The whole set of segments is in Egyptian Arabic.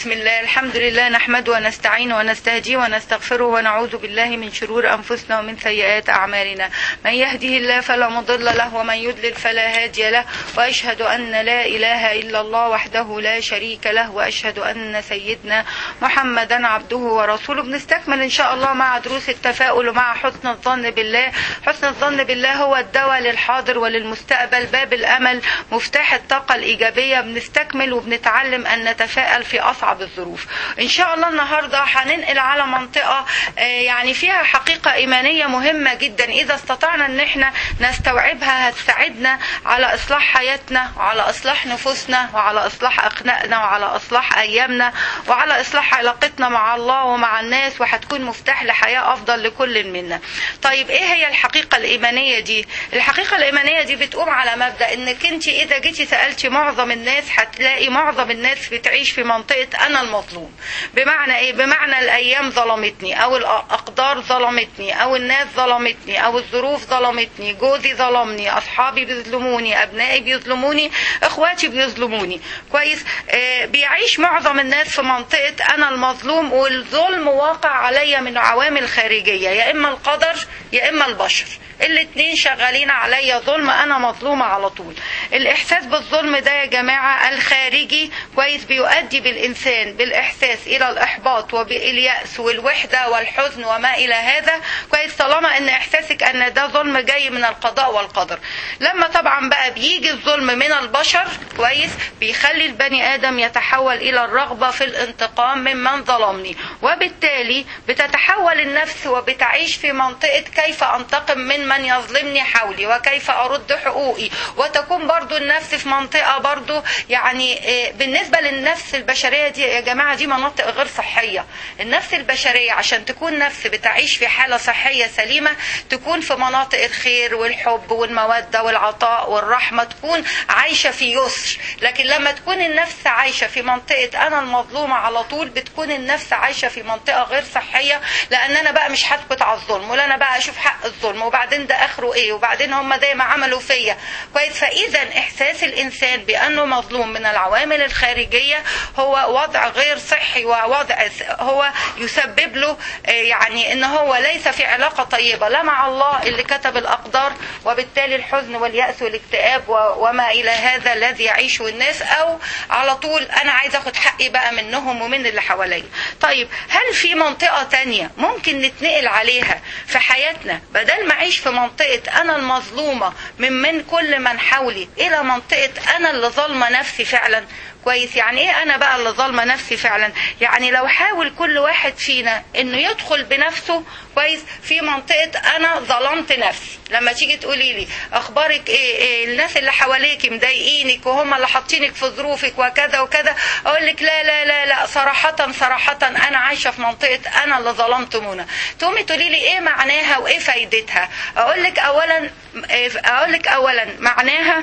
بسم الله الحمد لله نحمده ونستعين ونستهديه ونستغفره ونعوذ بالله من شرور أنفسنا ومن سيئات أعمالنا من يهده الله فلا مضل له ومن يضلل فلا هادي له وأشهد أن لا إله إلا الله وحده لا شريك له وأشهد أن سيدنا محمدا عبده ورسوله بنستكمل إن شاء الله مع دروس التفاؤل ومع حسن الظن بالله حسن الظن بالله هو الدواء للحاضر وللمستقبل باب الأمل مفتاح الطاقة الإيجابية بنستكمل وبنتعلم أن نتفائل في أصعب الظروف إن شاء الله النهاردة هننقل على منطقة آه، يعني فيها حقيقة إيمانية مهمة جدا إذا استطعنا أن احنا نستوعبها هتساعدنا على إصلاح حياتنا وعلى إصلاح نفوسنا وعلى إصلاح أخلاقنا وعلى إصلاح أيامنا وعلى إصلاح علاقتنا مع الله ومع الناس وهتكون مفتاح لحياة أفضل لكل منا طيب إيه هي الحقيقة الإيمانية دي الحقيقة الإيمانية دي بتقوم على مبدأ إنك أنت إذا جيتي سألتي معظم الناس هتلاقي معظم الناس بتعيش في منطقة أنا المظلوم بمعنى إيه بمعنى الأيام ظلمتني أو الأقدار ظلمتني أو الناس ظلمتني أو الظروف ظلمتني جوزي ظلمني أصحابي بيظلموني أبنائي بيظلموني إخواتي بيظلموني كويس آه بيعيش معظم الناس في منطقة أنا المظلوم والظلم واقع عليا من عوامل خارجية يا إما القدر يا إما البشر الاتنين شغالين عليا ظلم انا مظلومة على طول الاحساس بالظلم ده يا جماعة الخارجي كويس بيؤدي بالانسان بالاحساس الى الاحباط وباليأس والوحدة والحزن وما الى هذا كويس طالما ان احساسك ان ده ظلم جاي من القضاء والقدر لما طبعا بقى بيجي الظلم من البشر كويس بيخلي البني ادم يتحول الى الرغبة في الانتقام ممن ظلمني وبالتالي بتتحول النفس وبتعيش في منطقة كيف انتقم من من يظلمني حولي وكيف أرد حقوقي وتكون برضو النفس في منطقة برضو يعني بالنسبة للنفس البشرية دي يا جماعة دي مناطق غير صحية النفس البشرية عشان تكون نفس بتعيش في حالة صحية سليمة تكون في مناطق الخير والحب والمودة والعطاء والرحمة تكون عايشة في يسر لكن لما تكون النفس عايشة في منطقة أنا المظلومة على طول بتكون النفس عايشة في منطقة غير صحية لأن أنا بقى مش هسكت على الظلم ولا أنا بقى أشوف حق الظلم وبعدين ده اخره ايه وبعدين هم زي ما عملوا فيا كويس فاذا احساس الانسان بانه مظلوم من العوامل الخارجيه هو وضع غير صحي ووضع هو يسبب له يعني ان هو ليس في علاقه طيبه لا مع الله اللي كتب الاقدار وبالتالي الحزن والياس والاكتئاب وما الى هذا الذي يعيشه الناس او على طول انا عايز اخد حقي بقى منهم ومن اللي حواليا طيب هل في منطقه تانية ممكن نتنقل عليها في حياتنا بدل ما اعيش في منطقة أنا المظلومة من من كل من حولي إلى منطقة أنا اللي ظالمة نفسي فعلا كويس يعني ايه انا بقى اللي ظالمه نفسي فعلا يعني لو حاول كل واحد فينا انه يدخل بنفسه كويس في منطقه انا ظلمت نفسي لما تيجي تقولي لي اخبارك ايه, إيه الناس اللي حواليك مضايقينك وهم اللي حاطينك في ظروفك وكذا وكذا اقول لك لا لا لا لا صراحه صراحه انا عايشه في منطقه انا اللي ظلمت منى تقومي تقولي لي ايه معناها وايه فايدتها اقول لك اولا اقول لك اولا معناها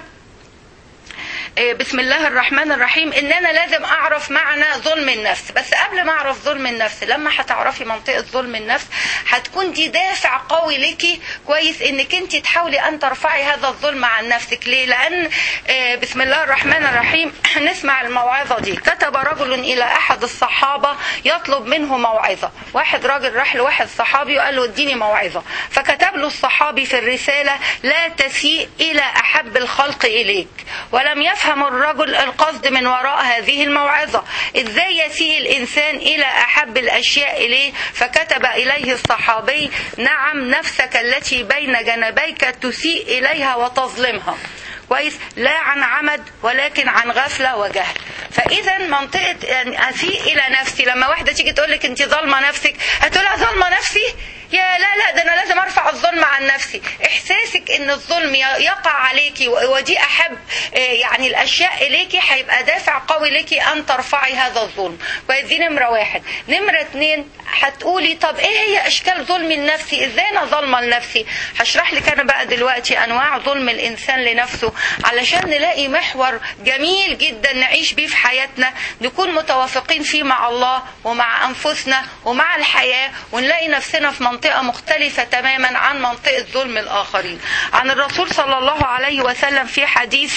بسم الله الرحمن الرحيم ان انا لازم اعرف معنى ظلم النفس بس قبل ما اعرف ظلم النفس لما هتعرفي منطقه ظلم النفس هتكون دي دافع قوي ليكي كويس انك انت تحاولي ان ترفعي هذا الظلم عن نفسك ليه لان بسم الله الرحمن الرحيم نسمع الموعظه دي كتب رجل الى احد الصحابه يطلب منه موعظه واحد راجل راح لواحد صحابي وقال له اديني موعظه فكتب له الصحابي في الرساله لا تسيء الى احب الخلق اليك ولم يفهم يفهم الرجل القصد من وراء هذه الموعظة ازاي يسيء الانسان الى احب الاشياء اليه فكتب اليه الصحابي نعم نفسك التي بين جنبيك تسيء اليها وتظلمها كويس لا عن عمد ولكن عن غفله وجهل فاذا منطقه يعني اسيء الى نفسي لما واحده تيجي تقول لك انت ظالمه نفسك هتقول ظالمه نفسي يا لا لا ده انا لازم ارفع الظلم عن نفسي احساسك ان الظلم يقع عليكي ودي احب يعني الاشياء اليكي هيبقى دافع قوي ليكي ان ترفعي هذا الظلم كويس دي نمره واحد نمره اتنين هتقولي طب ايه هي اشكال ظلم النفسي ازاي انا ظالمه لنفسي هشرح لك انا بقى دلوقتي انواع ظلم الانسان لنفسه علشان نلاقي محور جميل جدا نعيش بيه في حياتنا نكون متوافقين فيه مع الله ومع انفسنا ومع الحياه ونلاقي نفسنا في منطقه مختلفه تماما عن منطقه ظلم الاخرين عن الرسول صلى الله عليه وسلم في حديث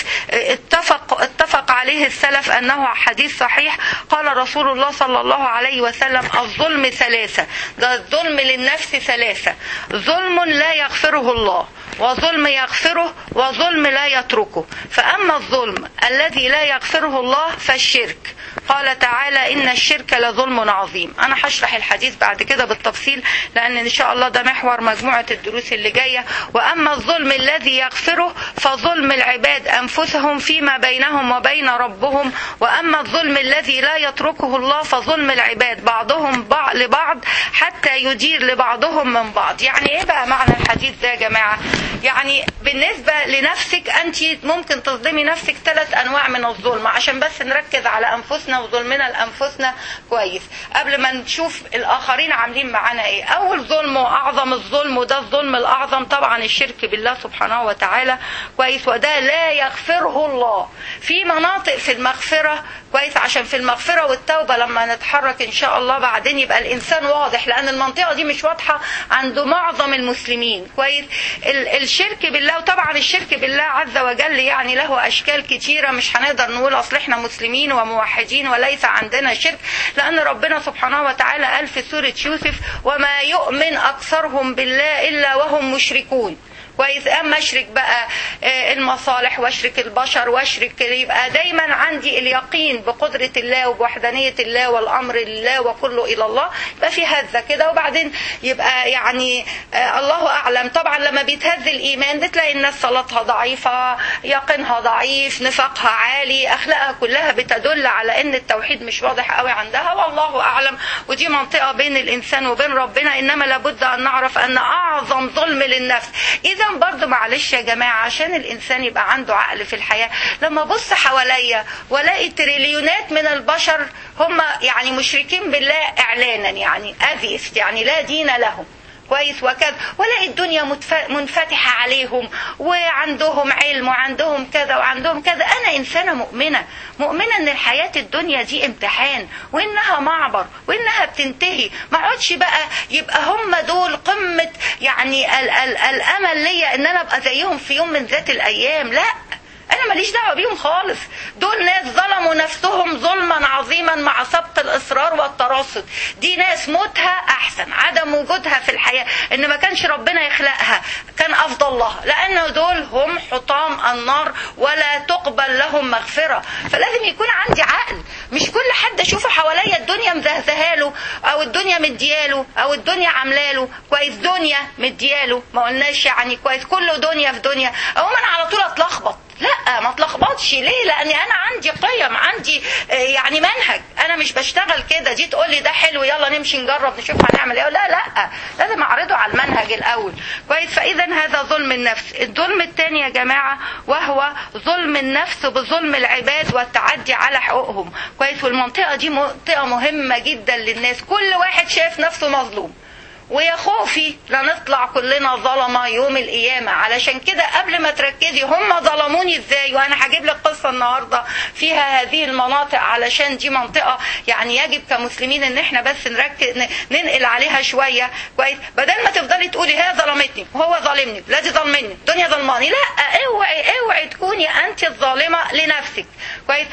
اتفق اتفق عليه السلف انه حديث صحيح قال رسول الله صلى الله عليه وسلم الظلم ثلاثه ده الظلم للنفس ثلاثه ظلم لا يغفره الله وظلم يغفره وظلم لا يتركه فأما الظلم الذي لا يغفره الله فالشرك قال تعالى إن الشرك لظلم عظيم أنا هشرح الحديث بعد كده بالتفصيل لأن إن شاء الله ده محور مجموعة الدروس اللي جاية وأما الظلم الذي يغفره فظلم العباد أنفسهم فيما بينهم وبين ربهم وأما الظلم الذي لا يتركه الله فظلم العباد بعضهم بعض لبعض حتى يدير لبعضهم من بعض يعني إيه بقى معنى الحديث ده يا جماعة يعني بالنسبة لنفسك أنت ممكن تظلمي نفسك ثلاث أنواع من الظلم عشان بس نركز على أنفسنا وظلمنا لأنفسنا كويس قبل ما نشوف الآخرين عاملين معانا إيه أول ظلم وأعظم الظلم وده الظلم الأعظم طبعا الشرك بالله سبحانه وتعالى كويس وده لا يغفره الله في مناطق في المغفرة كويس عشان في المغفرة والتوبة لما نتحرك إن شاء الله بعدين يبقى الإنسان واضح لأن المنطقة دي مش واضحة عند معظم المسلمين كويس الشرك بالله وطبعا الشرك بالله عز وجل يعني له اشكال كتيره مش هنقدر نقول اصل احنا مسلمين وموحدين وليس عندنا شرك لان ربنا سبحانه وتعالى قال في سوره يوسف وما يؤمن اكثرهم بالله الا وهم مشركون كويس اما اشرك بقى المصالح واشرك البشر واشرك يبقى دايما عندي اليقين بقدره الله وبوحدانيه الله والامر لله وكله الى الله يبقى في هزه كده وبعدين يبقى يعني الله اعلم طبعا لما بيتهز الايمان بتلاقي الناس صلاتها ضعيفه يقينها ضعيف نفاقها عالي اخلاقها كلها بتدل على ان التوحيد مش واضح قوي عندها والله اعلم ودي منطقه بين الانسان وبين ربنا انما لابد ان نعرف ان اعظم ظلم للنفس اذا برضه معلش يا جماعه عشان الانسان يبقى عنده عقل في الحياه لما ابص حواليا والاقي تريليونات من البشر هم يعني مشركين بالله اعلانا يعني اذيست يعني لا دين لهم كويس وكذا ولاقي الدنيا منفتحة عليهم وعندهم علم وعندهم كذا وعندهم كذا أنا إنسانة مؤمنة مؤمنة إن الحياة الدنيا دي امتحان وإنها معبر وإنها بتنتهي ما اقعدش بقى يبقى هم دول قمة يعني ال ال الأمل ليا إن أنا أبقى زيهم في يوم من ذات الأيام لا انا ماليش دعوه بيهم خالص دول ناس ظلموا نفسهم ظلما عظيما مع سبق الاصرار والتراصد دي ناس موتها احسن عدم وجودها في الحياه ان ما كانش ربنا يخلقها كان افضل لها لان دول هم حطام النار ولا تقبل لهم مغفره فلازم يكون عندي عقل مش كل حد اشوفه حواليا الدنيا مزهزهاله او الدنيا مدياله او الدنيا عاملاله كويس دنيا مدياله ما قلناش يعني كويس كله دنيا في دنيا او انا على طول اتلخبط لا ما اتلخبطش ليه لاني انا عندي قيم عندي يعني منهج انا مش بشتغل كده دي تقول لي ده حلو يلا نمشي نجرب نشوف هنعمل ايه لا لا لازم اعرضه على المنهج الاول كويس فاذا هذا ظلم النفس الظلم الثاني يا جماعه وهو ظلم النفس بظلم العباد والتعدي على حقوقهم كويس والمنطقه دي منطقه مهمه جدا للناس كل واحد شايف نفسه مظلوم ويا خوفي لا نطلع كلنا ظلمة يوم القيامة علشان كده قبل ما تركزي هم ظلموني ازاي وانا هجيب لك قصة النهاردة فيها هذه المناطق علشان دي منطقة يعني يجب كمسلمين ان احنا بس نركز ننقل عليها شوية كويس بدل ما تفضلي تقولي هي ظلمتني وهو ظالمني ولادي ظلمني الدنيا ظلماني لا اوعي اوعي تكوني انت الظالمة لنفسك كويس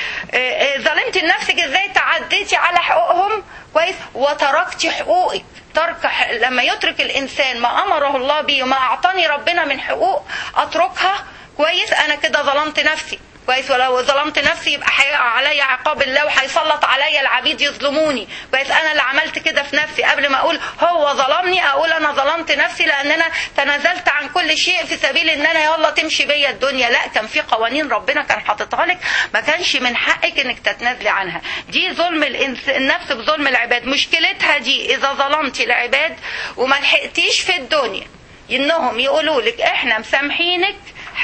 ظلمتي لنفسك ازاي تعديتي على حقوقهم كويس وتركتي حقوقك ترك لما يترك الانسان ما امره الله به وما اعطاني ربنا من حقوق اتركها كويس انا كده ظلمت نفسي كويس ولو ظلمت نفسي يبقى هيقع عليا عقاب الله وهيسلط عليا العبيد يظلموني كويس انا اللي عملت كده في نفسي قبل ما اقول هو ظلمني اقول انا ظلمت نفسي لان انا تنازلت عن كل شيء في سبيل ان انا يلا تمشي بيا الدنيا لا كان في قوانين ربنا كان حاططها لك ما كانش من حقك انك تتنازلي عنها دي ظلم الإنس... النفس بظلم العباد مشكلتها دي اذا ظلمتي العباد وما لحقتيش في الدنيا انهم يقولوا لك احنا مسامحينك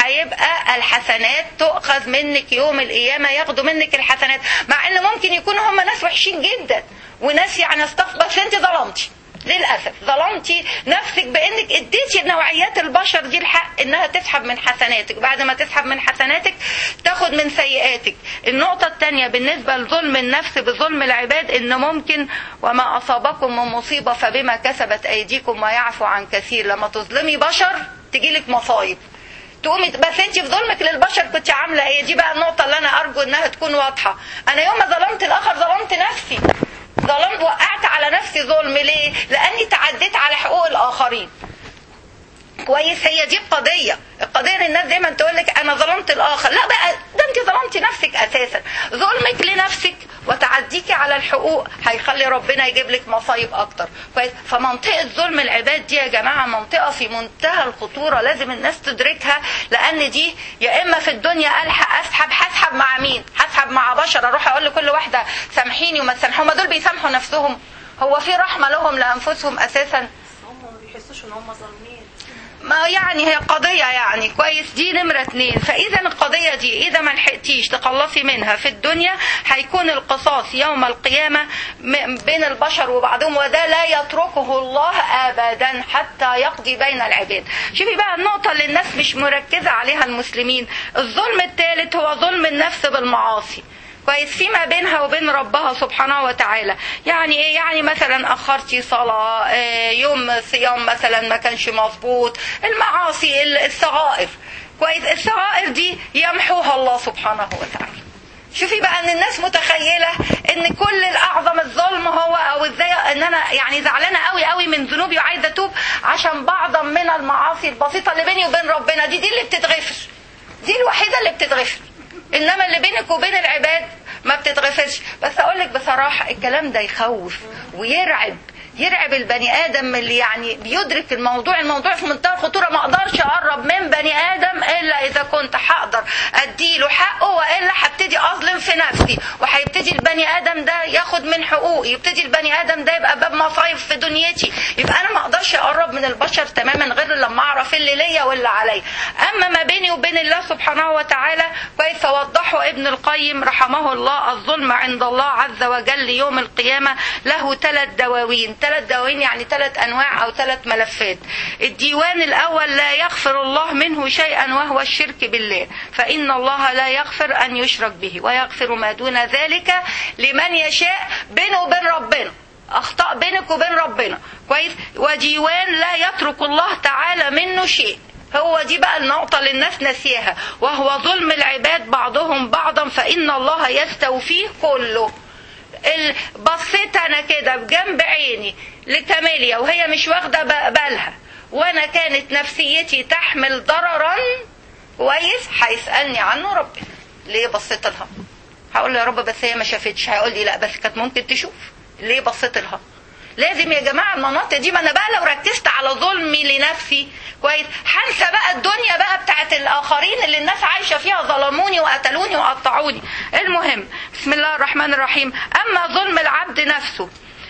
هيبقى الحسنات تؤخذ منك يوم القيامة ياخدوا منك الحسنات مع ان ممكن يكونوا هم ناس وحشين جدا وناس يعني استغفر بس انت ظلمتي للاسف ظلمتي نفسك بانك اديتي نوعيات البشر دي الحق انها تسحب من حسناتك بعد ما تسحب من حسناتك تاخد من سيئاتك النقطه الثانيه بالنسبه لظلم النفس بظلم العباد ان ممكن وما اصابكم من مصيبه فبما كسبت ايديكم ويعفو عن كثير لما تظلمي بشر تجيلك مصايب تقومي بس انت في ظلمك للبشر كنت عامله ايه دي بقى النقطه اللي انا ارجو انها تكون واضحه انا يوم ما ظلمت الاخر ظلمت نفسي ظلمت وقعت على نفسي ظلم ليه لاني تعديت على حقوق الاخرين كويس هي دي القضية القضية ان الناس دايما تقول لك انا ظلمت الاخر لا بقى ده انت ظلمتي نفسك اساسا ظلمك لنفسك وتعديكي على الحقوق هيخلي ربنا يجيب لك مصايب اكتر كويس فمنطقة ظلم العباد دي يا جماعة منطقة في منتهى الخطورة لازم الناس تدركها لان دي يا اما في الدنيا الحق اسحب هسحب مع مين هسحب مع بشر اروح اقول لكل واحدة سامحيني وما تسامحوا ما دول بيسامحوا نفسهم هو في رحمة لهم لانفسهم اساسا هم ما بيحسوش ان هم ظالمين ما يعني هي قضية يعني كويس دي نمرة اتنين فإذا القضية دي إذا ما لحقتيش تخلصي منها في الدنيا هيكون القصاص يوم القيامة م- بين البشر وبعضهم وده لا يتركه الله أبدا حتى يقضي بين العباد شوفي بقى النقطة اللي الناس مش مركزة عليها المسلمين الظلم الثالث هو ظلم النفس بالمعاصي كويس فيما بينها وبين ربها سبحانه وتعالى يعني ايه يعني مثلا اخرتي صلاه آه، يوم صيام مثلا ما كانش مظبوط المعاصي الصغائر كويس الصغائر دي يمحوها الله سبحانه وتعالى شوفي بقى ان الناس متخيله ان كل الاعظم الظلم هو او ازاي ان انا يعني زعلانه قوي قوي من ذنوبي وعايزه اتوب عشان بعضا من المعاصي البسيطه اللي بيني وبين ربنا دي دي اللي بتتغفر دي الوحيده اللي بتتغفر انما اللي بينك وبين العباد ما بتتغفرش بس اقول لك بصراحه الكلام ده يخوف ويرعب يرعب البني ادم اللي يعني بيدرك الموضوع الموضوع في منتهى الخطوره ما اقدرش اقرب من بني ادم الا اذا كنت هقدر اديله حقه والا هبتدي اظلم في نفسي وهيبتدي البني ادم ده ياخد من حقوقي يبتدي البني ادم ده يبقى باب مصايب في دنيتي يبقى انا ما اقدرش اقرب من البشر تماما غير لما اعرف اللي ليا واللي عليا اما ما بيني وبين الله سبحانه وتعالى كيف وضحه ابن القيم رحمه الله الظلم عند الله عز وجل يوم القيامه له ثلاث دواوين ثلاث دواوين يعني ثلاث انواع او ثلاث ملفات الديوان الاول لا يغفر الله منه شيئا وهو الشرك بالله فان الله لا يغفر ان يشرك به ويغفر ما دون ذلك لمن يشاء بينه وبين ربنا اخطاء بينك وبين ربنا كويس وديوان لا يترك الله تعالى منه شيء هو دي بقى النقطة اللي الناس نسيها وهو ظلم العباد بعضهم بعضا فإن الله يستوفيه كله ال- بصيت انا كده بجنب عيني لكاميليا وهي مش واخده ب- بالها وانا كانت نفسيتي تحمل ضررا كويس هيسالني عنه ربنا ليه بصيت لها هقول له يا رب بس هي ما شافتش هيقول لي لا بس كانت ممكن تشوف ليه بصيت لها لازم يا جماعه المناطق دي ما انا بقى لو ركزت على ظلمي لنفسي كويس هنسى بقى الدنيا بقى بتاعت الاخرين اللي الناس عايشه فيها ظلموني وقتلوني وقطعوني المهم بسم الله الرحمن الرحيم اما ظلم العبد نفسه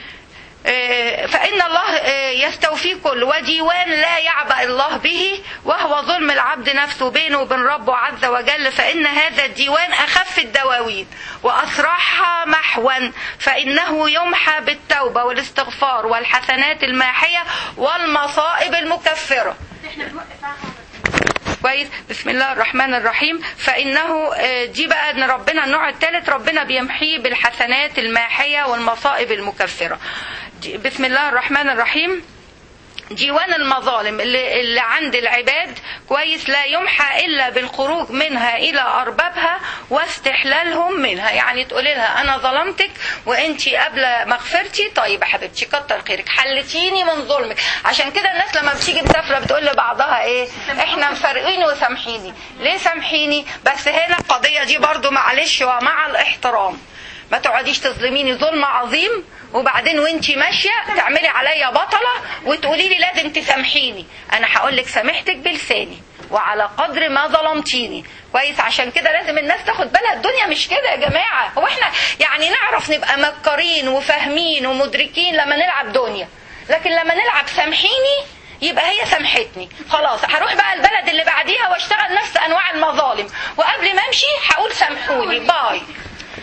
آه، فإن الله آه، يستوفي كل وديوان لا يعبأ الله به وهو ظلم العبد نفسه بينه وبين ربه عز وجل فإن هذا الديوان أخف الدواوين وأسرعها محوا فإنه يمحى بالتوبة والاستغفار والحسنات الماحية والمصائب المكفرة احنا بنوقف عنها كويس بسم الله الرحمن الرحيم فانه آه، دي بقى ان ربنا النوع الثالث ربنا بيمحيه بالحسنات الماحيه والمصائب المكفره دي- بسم الله الرحمن الرحيم ديوان المظالم اللي, اللي عند العباد كويس لا يمحى الا بالخروج منها الى اربابها واستحلالهم منها يعني تقولي لها انا ظلمتك وانت قبل مغفرتي طيب يا حبيبتي كتر خيرك حلتيني من ظلمك عشان كده الناس لما بتيجي مسافره بتقول لبعضها ايه احنا مفرقين وسامحيني ليه سامحيني بس هنا القضيه دي برضو معلش ومع الاحترام ما تقعديش تظلميني ظلم عظيم وبعدين وانتي ماشيه تعملي عليا بطله وتقولي لي لازم تسامحيني انا هقول لك سامحتك بلساني وعلى قدر ما ظلمتيني كويس عشان كده لازم الناس تاخد بالها الدنيا مش كده يا جماعه هو احنا يعني نعرف نبقى مكارين وفاهمين ومدركين لما نلعب دنيا لكن لما نلعب سامحيني يبقى هي سامحتني خلاص هروح بقى البلد اللي بعديها واشتغل نفس انواع المظالم وقبل ما امشي هقول سامحوني باي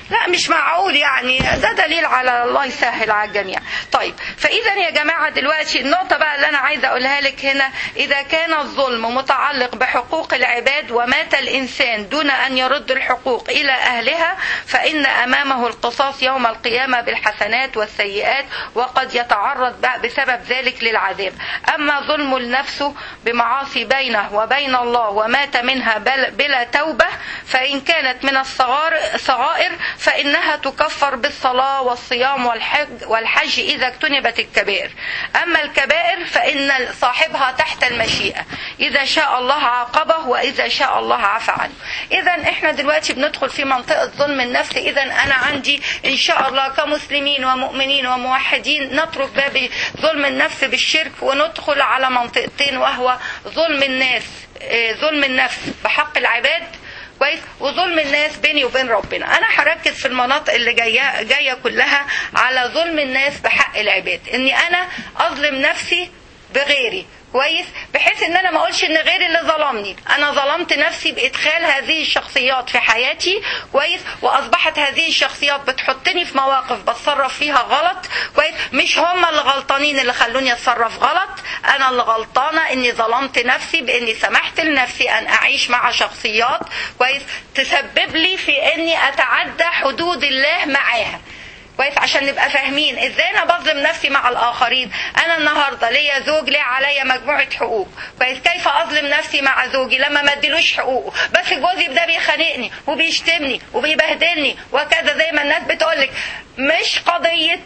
لا مش معقول يعني ده دليل على الله يسهل على الجميع طيب فاذا يا جماعه دلوقتي النقطه بقى اللي انا عايزه اقولها لك هنا اذا كان الظلم متعلق بحقوق العباد ومات الانسان دون ان يرد الحقوق الى اهلها فان امامه القصاص يوم القيامه بالحسنات والسيئات وقد يتعرض بقى بسبب ذلك للعذاب اما ظلم النفس بمعاصي بينه وبين الله ومات منها بل- بلا توبه فان كانت من الصغار صغائر فإنها تكفر بالصلاة والصيام والحج, والحج إذا اجتنبت الكبائر أما الكبائر فإن صاحبها تحت المشيئة إذا شاء الله عاقبه وإذا شاء الله عفى عنه إذا إحنا دلوقتي بندخل في منطقة ظلم النفس إذا أنا عندي إن شاء الله كمسلمين ومؤمنين وموحدين نترك باب ظلم النفس بالشرك وندخل على منطقتين وهو ظلم الناس آه، ظلم النفس بحق العباد كويس وظلم الناس بيني وبين ربنا انا هركز في المناطق اللي جايه جايه كلها على ظلم الناس بحق العباد اني انا اظلم نفسي بغيري كويس بحيث ان انا ما اقولش ان غيري اللي ظلمني انا ظلمت نفسي بادخال هذه الشخصيات في حياتي كويس واصبحت هذه الشخصيات بتحطني في مواقف بتصرف فيها غلط كويس مش هم اللي غلطانين اللي خلوني اتصرف غلط انا اللي غلطانه اني ظلمت نفسي باني سمحت لنفسي ان اعيش مع شخصيات كويس تسبب لي في اني اتعدى حدود الله معاها كويس عشان نبقى فاهمين ازاي انا بظلم نفسي مع الاخرين انا النهارده ليا زوج ليه عليا مجموعه حقوق كويس كيف اظلم نفسي مع زوجي لما ما اديلوش حقوقه بس جوزي ده بيخانقني وبيشتمني وبيبهدلني وكذا زي ما الناس بتقولك مش قضيه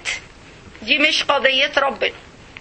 دي مش قضيه ربنا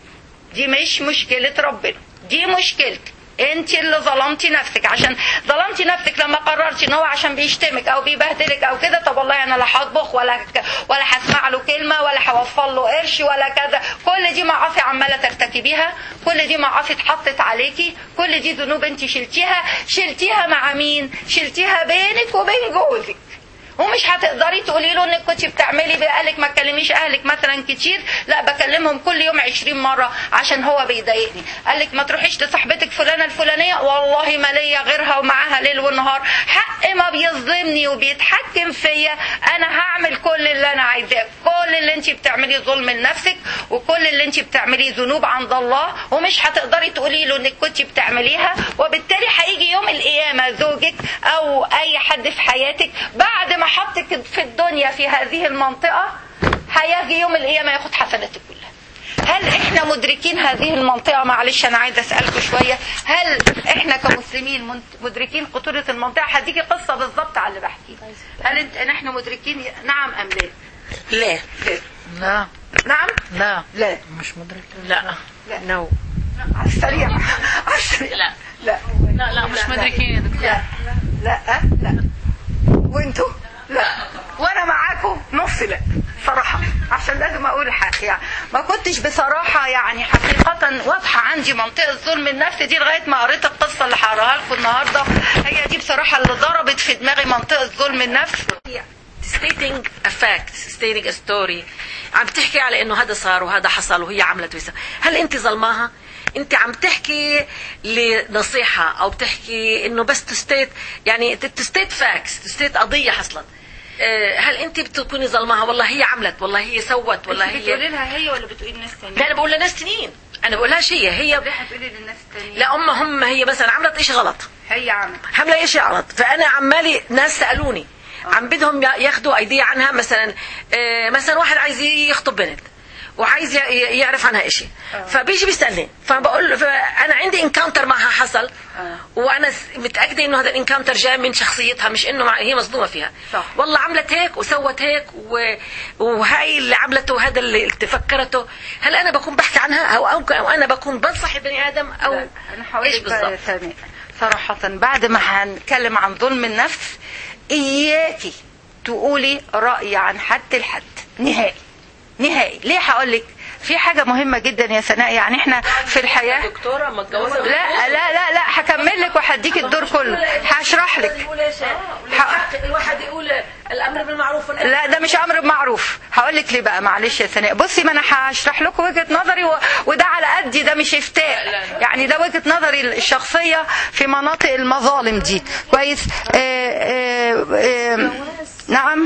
دي مش مشكله ربنا دي مشكلتك انت اللي ظلمتي نفسك عشان ظلمتي نفسك لما قررتي ان هو عشان بيشتمك او بيبهدلك او كده طب والله انا لا هطبخ ولا ك- ولا هسمع له كلمه ولا هوفر له قرش ولا كذا كل دي معاصي عماله ترتكبيها كل دي معاصي اتحطت عليكي كل دي ذنوب انت شلتيها شلتيها مع مين شلتيها بينك وبين جوزك ومش هتقدري تقولي له انك كنت بتعملي بقالك ما تكلميش اهلك مثلا كتير لا بكلمهم كل يوم 20 مره عشان هو بيضايقني قال لك ما تروحيش لصاحبتك فلانه الفلانيه والله ما ليا غيرها ومعاها ليل ونهار حق ما بيظلمني وبيتحكم فيا انا هعمل كل اللي انا عايزاه كل اللي انت بتعمليه ظلم لنفسك وكل اللي انت بتعمليه ذنوب عند الله ومش هتقدري تقولي له انك كنت بتعمليها وبالتالي هيجي يوم القيامه زوجك او اي حد في حياتك بعد ما حطك في الدنيا في هذه المنطقه هيجي يوم القيامه ياخد حسناتك كلها هل احنا مدركين هذه المنطقة معلش انا عايزة اسألكم شوية هل احنا كمسلمين من- مدركين خطورة المنطقة هديكي قصة بالظبط على اللي بحكيه هل انت احنا مدركين نعم ام لا لا لا لا نعم لا لا مش مدرك لا لا. نو على السريع على السريع لا. لا لا لا مش مدركين يا دكتور لا لا لا وانتوا لا وانا معاكم نص لا صراحة عشان لازم اقول الحق يعني ما كنتش بصراحة يعني حقيقة واضحة عندي منطقة ظلم النفس دي لغاية ما قريت القصة اللي هقراها لكم النهاردة هي دي بصراحة اللي ضربت في دماغي منطقة ظلم النفس stating a fact stating a story عم تحكي على انه هذا صار وهذا حصل وهي عملت ويسا هل انت ظلماها انت عم تحكي لنصيحة او بتحكي انه بس تستيت يعني تستيت فاكس تستيت قضية حصلت آه، هل انت بتكوني ظلماها والله هي عملت والله هي سوت والله بتقولي هي لها هي ولا بتقولي للناس تانيين؟ لا انا بقول لناس تانيين انا بقولهاش هي هي ليه هتقولي للناس التانيين؟ لا هم هم هي مثلا عملت اشي غلط هي عملت حمله شيء غلط فانا عمالي ناس سالوني عم بدهم ياخذوا ايديا عنها مثلا آه، مثلا واحد عايز يخطب بنت وعايز ي- يعرف عنها إشي فبيجي بيسالني فبقول له انا عندي انكاونتر معها حصل وانا س- متاكده انه هذا الانكاونتر جاي من شخصيتها مش انه مع هي مصدومه فيها صح. والله عملت هيك وسوت هيك و... وهاي اللي عملته هذا اللي تفكرته هل انا بكون بحكي عنها او او, أو انا بكون بنصح البني ادم او لا، انا هقول ايش لك بقى يا بالضبط سامي صراحة بعد ما هنتكلم عن ظلم النفس إياكي تقولي رأي عن حد لحد نهائي نهائي ليه هقول لك في حاجة مهمة جدا يا سناء يعني احنا في الحياة دكتوره متجوزه لا لا لا لا هكمل لك وهديك الدور كله هشرح لك الواحد يقول الامر بالمعروف والنهي لا ده مش امر معروف هقول لك ليه بقى معلش يا سناء بصي ما انا هشرح لكم وجهه نظري و... وده على قدي ده مش افتاء يعني ده وجهه نظري الشخصيه في مناطق المظالم دي كويس آه آه آه نعم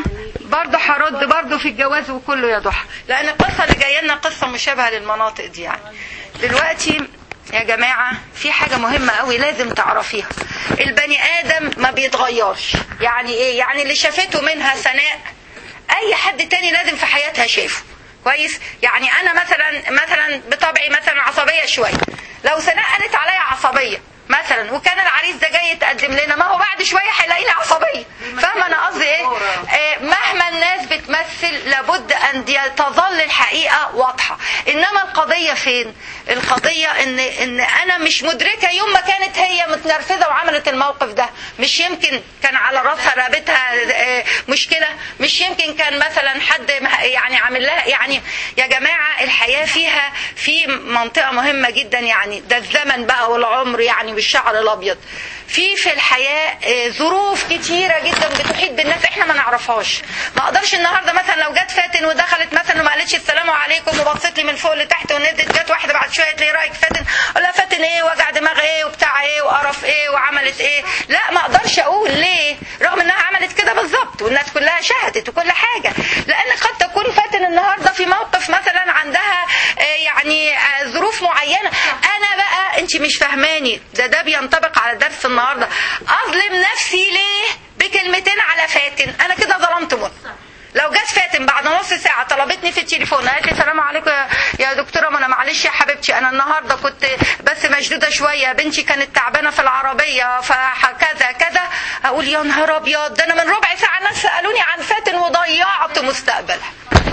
برضه هرد برضه في الجواز وكله يا ضحى لان القصه اللي جايه لنا قصه مشابهه للمناطق دي يعني دلوقتي يا جماعة في حاجة مهمة قوي لازم تعرفيها البني آدم ما بيتغيرش يعني إيه يعني اللي شافته منها سناء أي حد تاني لازم في حياتها شافه كويس يعني أنا مثلا مثلا بطبعي مثلا عصبية شوية لو سناء قالت عليا عصبية مثلا وكان العريس ده جاي يتقدم لنا ما هو بعد شويه هيلاقيني عصبيه فاهمه انا قصدي ايه آه، مهما الناس بتمثل لابد ان دي تظل الحقيقه واضحه انما القضيه فين القضيه ان ان انا مش مدركه يوم ما كانت هي متنرفزه وعملت الموقف ده مش يمكن كان على راسها رقبتها آه، مشكله مش يمكن كان مثلا حد مه- يعني عامل لها يعني يا جماعه الحياه فيها في منطقه مهمه جدا يعني ده الزمن بقى والعمر يعني والشعر الابيض في في الحياه آه، ظروف كتيره جدا بتحيط بالناس احنا ما نعرفهاش ما اقدرش النهارده مثلا لو جت فاتن ودخلت مثلا وما قالتش السلام عليكم وبصت لي من فوق لتحت وندت جت واحده بعد شويه تلاقي رايك فاتن اقول لها فاتن ايه وجع دماغ ايه وبتاع ايه وقرف ايه وعملت ايه لا ما اقدرش اقول ليه رغم انها عملت كده بالظبط والناس كلها شهدت وكل حاجه لان قد تكون فاتن النهارده في موقف مثلا عندها آه، يعني آه، ظروف معينه انا بقى انت مش فاهماني ده ده بينطبق على درس النهارده اظلم نفسي ليه بكلمتين على فاتن انا كده ظلمت منى لو جت فاتن بعد نص ساعة طلبتني في التليفون قالت لي السلام عليكم يا- يا دكتورة منى معلش يا حبيبتي أنا النهاردة كنت بس مشدودة شوية بنتي كانت تعبانة في العربية فكذا كذا أقول يا نهار أبيض ده أنا من ربع ساعة ناس سألوني عن فاتن وضيعت مستقبلها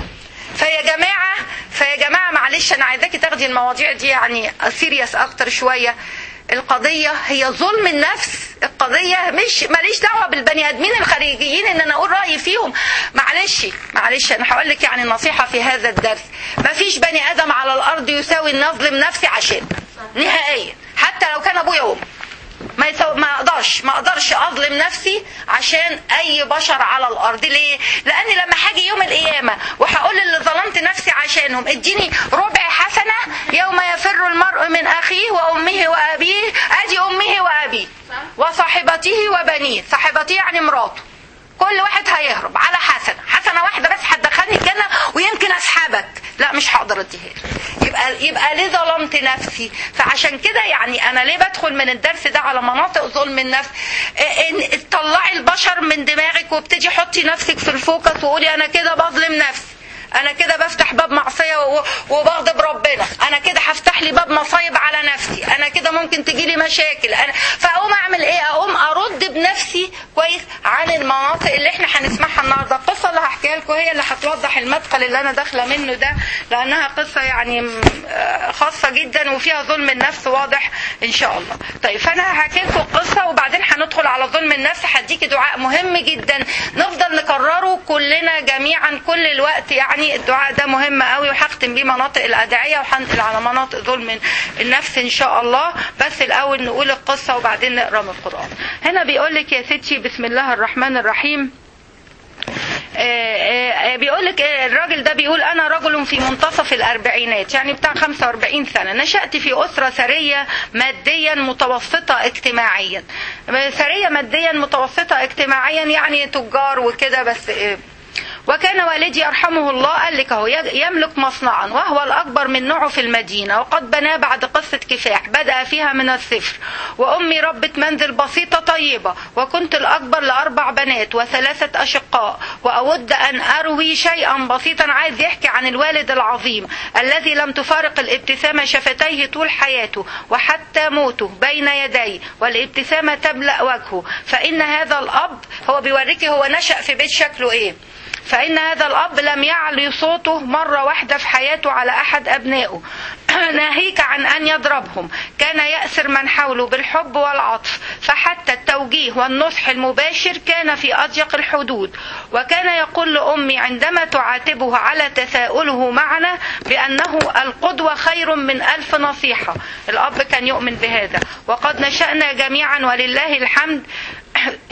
فيا جماعة فيا جماعة معلش أنا عايزاكي تاخدي المواضيع دي يعني سيريس أكتر شوية القضية هي ظلم النفس القضية مش ماليش دعوة بالبني آدمين الخارجيين إن أنا أقول رأيي فيهم معلش معلش أنا هقول لك يعني نصيحة في هذا الدرس مفيش بني آدم على الأرض يساوي إن أظلم نفسي عشان نهائيا حتى لو كان أبويا وأمي ما يسو... ما اقدرش ما اقدرش اظلم نفسي عشان اي بشر على الارض ليه لان لما هاجي يوم القيامه وهقول اللي ظلمت نفسي عشانهم اديني ربع حسنه يوم يفر المرء من اخيه وامه وابيه ادي امه وابيه وصاحبته وبنيه صاحبته يعني مراته كل واحد هيهرب على حسنه حسنه واحده بس هتدخلني الجنه ويمكن اسحبك لا مش هقدر اديها لك. يبقى يبقى ليه ظلمت نفسي فعشان كده يعني انا ليه بدخل من الدرس ده على مناطق ظلم النفس إيه، ان تطلعي البشر من دماغك وابتدي حطي نفسك في الفوكس وقولي انا كده بظلم نفسي انا كده بفتح باب معصيه و- وبغضب ربنا انا كده هفتح لي باب مصايب على نفسي انا كده ممكن تجي لي مشاكل انا فاقوم اعمل ايه اقوم ارد بنفسي كويس عن المناطق اللي احنا هنسمعها النهارده القصه اللي هحكيها لكم هي اللي هتوضح المدخل اللي انا داخله منه ده لانها قصه يعني م- آه، خاصه جدا وفيها ظلم النفس واضح ان شاء الله طيب فانا هحكي لكم القصه وبعدين هندخل على ظلم النفس هديكي دعاء مهم جدا نفضل نكرره كلنا جميعا كل الوقت يعني الدعاء ده مهم قوي وهختم بيه مناطق الادعيه وهنقل على مناطق ظلم النفس ان شاء الله بس الاول نقول القصه وبعدين نقرا من القران هنا بيقول لك يا ستي بسم الله الرحمن الرحيم بيقول لك الراجل ده بيقول انا رجل في منتصف الاربعينات يعني بتاع 45 سنه نشات في اسره ثريه ماديا متوسطه اجتماعيا ثريه ماديا متوسطه اجتماعيا يعني تجار وكده بس إيه وكان والدي يرحمه الله قال لك اهو يملك مصنعا وهو الاكبر من نوعه في المدينه وقد بناه بعد قصه كفاح بدا فيها من الصفر وامي ربة منزل بسيطه طيبه وكنت الاكبر لاربع بنات وثلاثه اشقاء واود ان اروي شيئا بسيطا عايز يحكي عن الوالد العظيم الذي لم تفارق الابتسامه شفتيه طول حياته وحتى موته بين يديه والابتسامه تملا وجهه فان هذا الاب هو بيوريكي هو نشا في بيت شكله ايه فإن هذا الأب لم يعلي صوته مرة واحدة في حياته على أحد أبنائه ناهيك عن أن يضربهم كان يأسر من حوله بالحب والعطف فحتى التوجيه والنصح المباشر كان في أضيق الحدود وكان يقول لأمي عندما تعاتبه على تساؤله معنا بأنه القدوة خير من ألف نصيحة الأب كان يؤمن بهذا وقد نشأنا جميعا ولله الحمد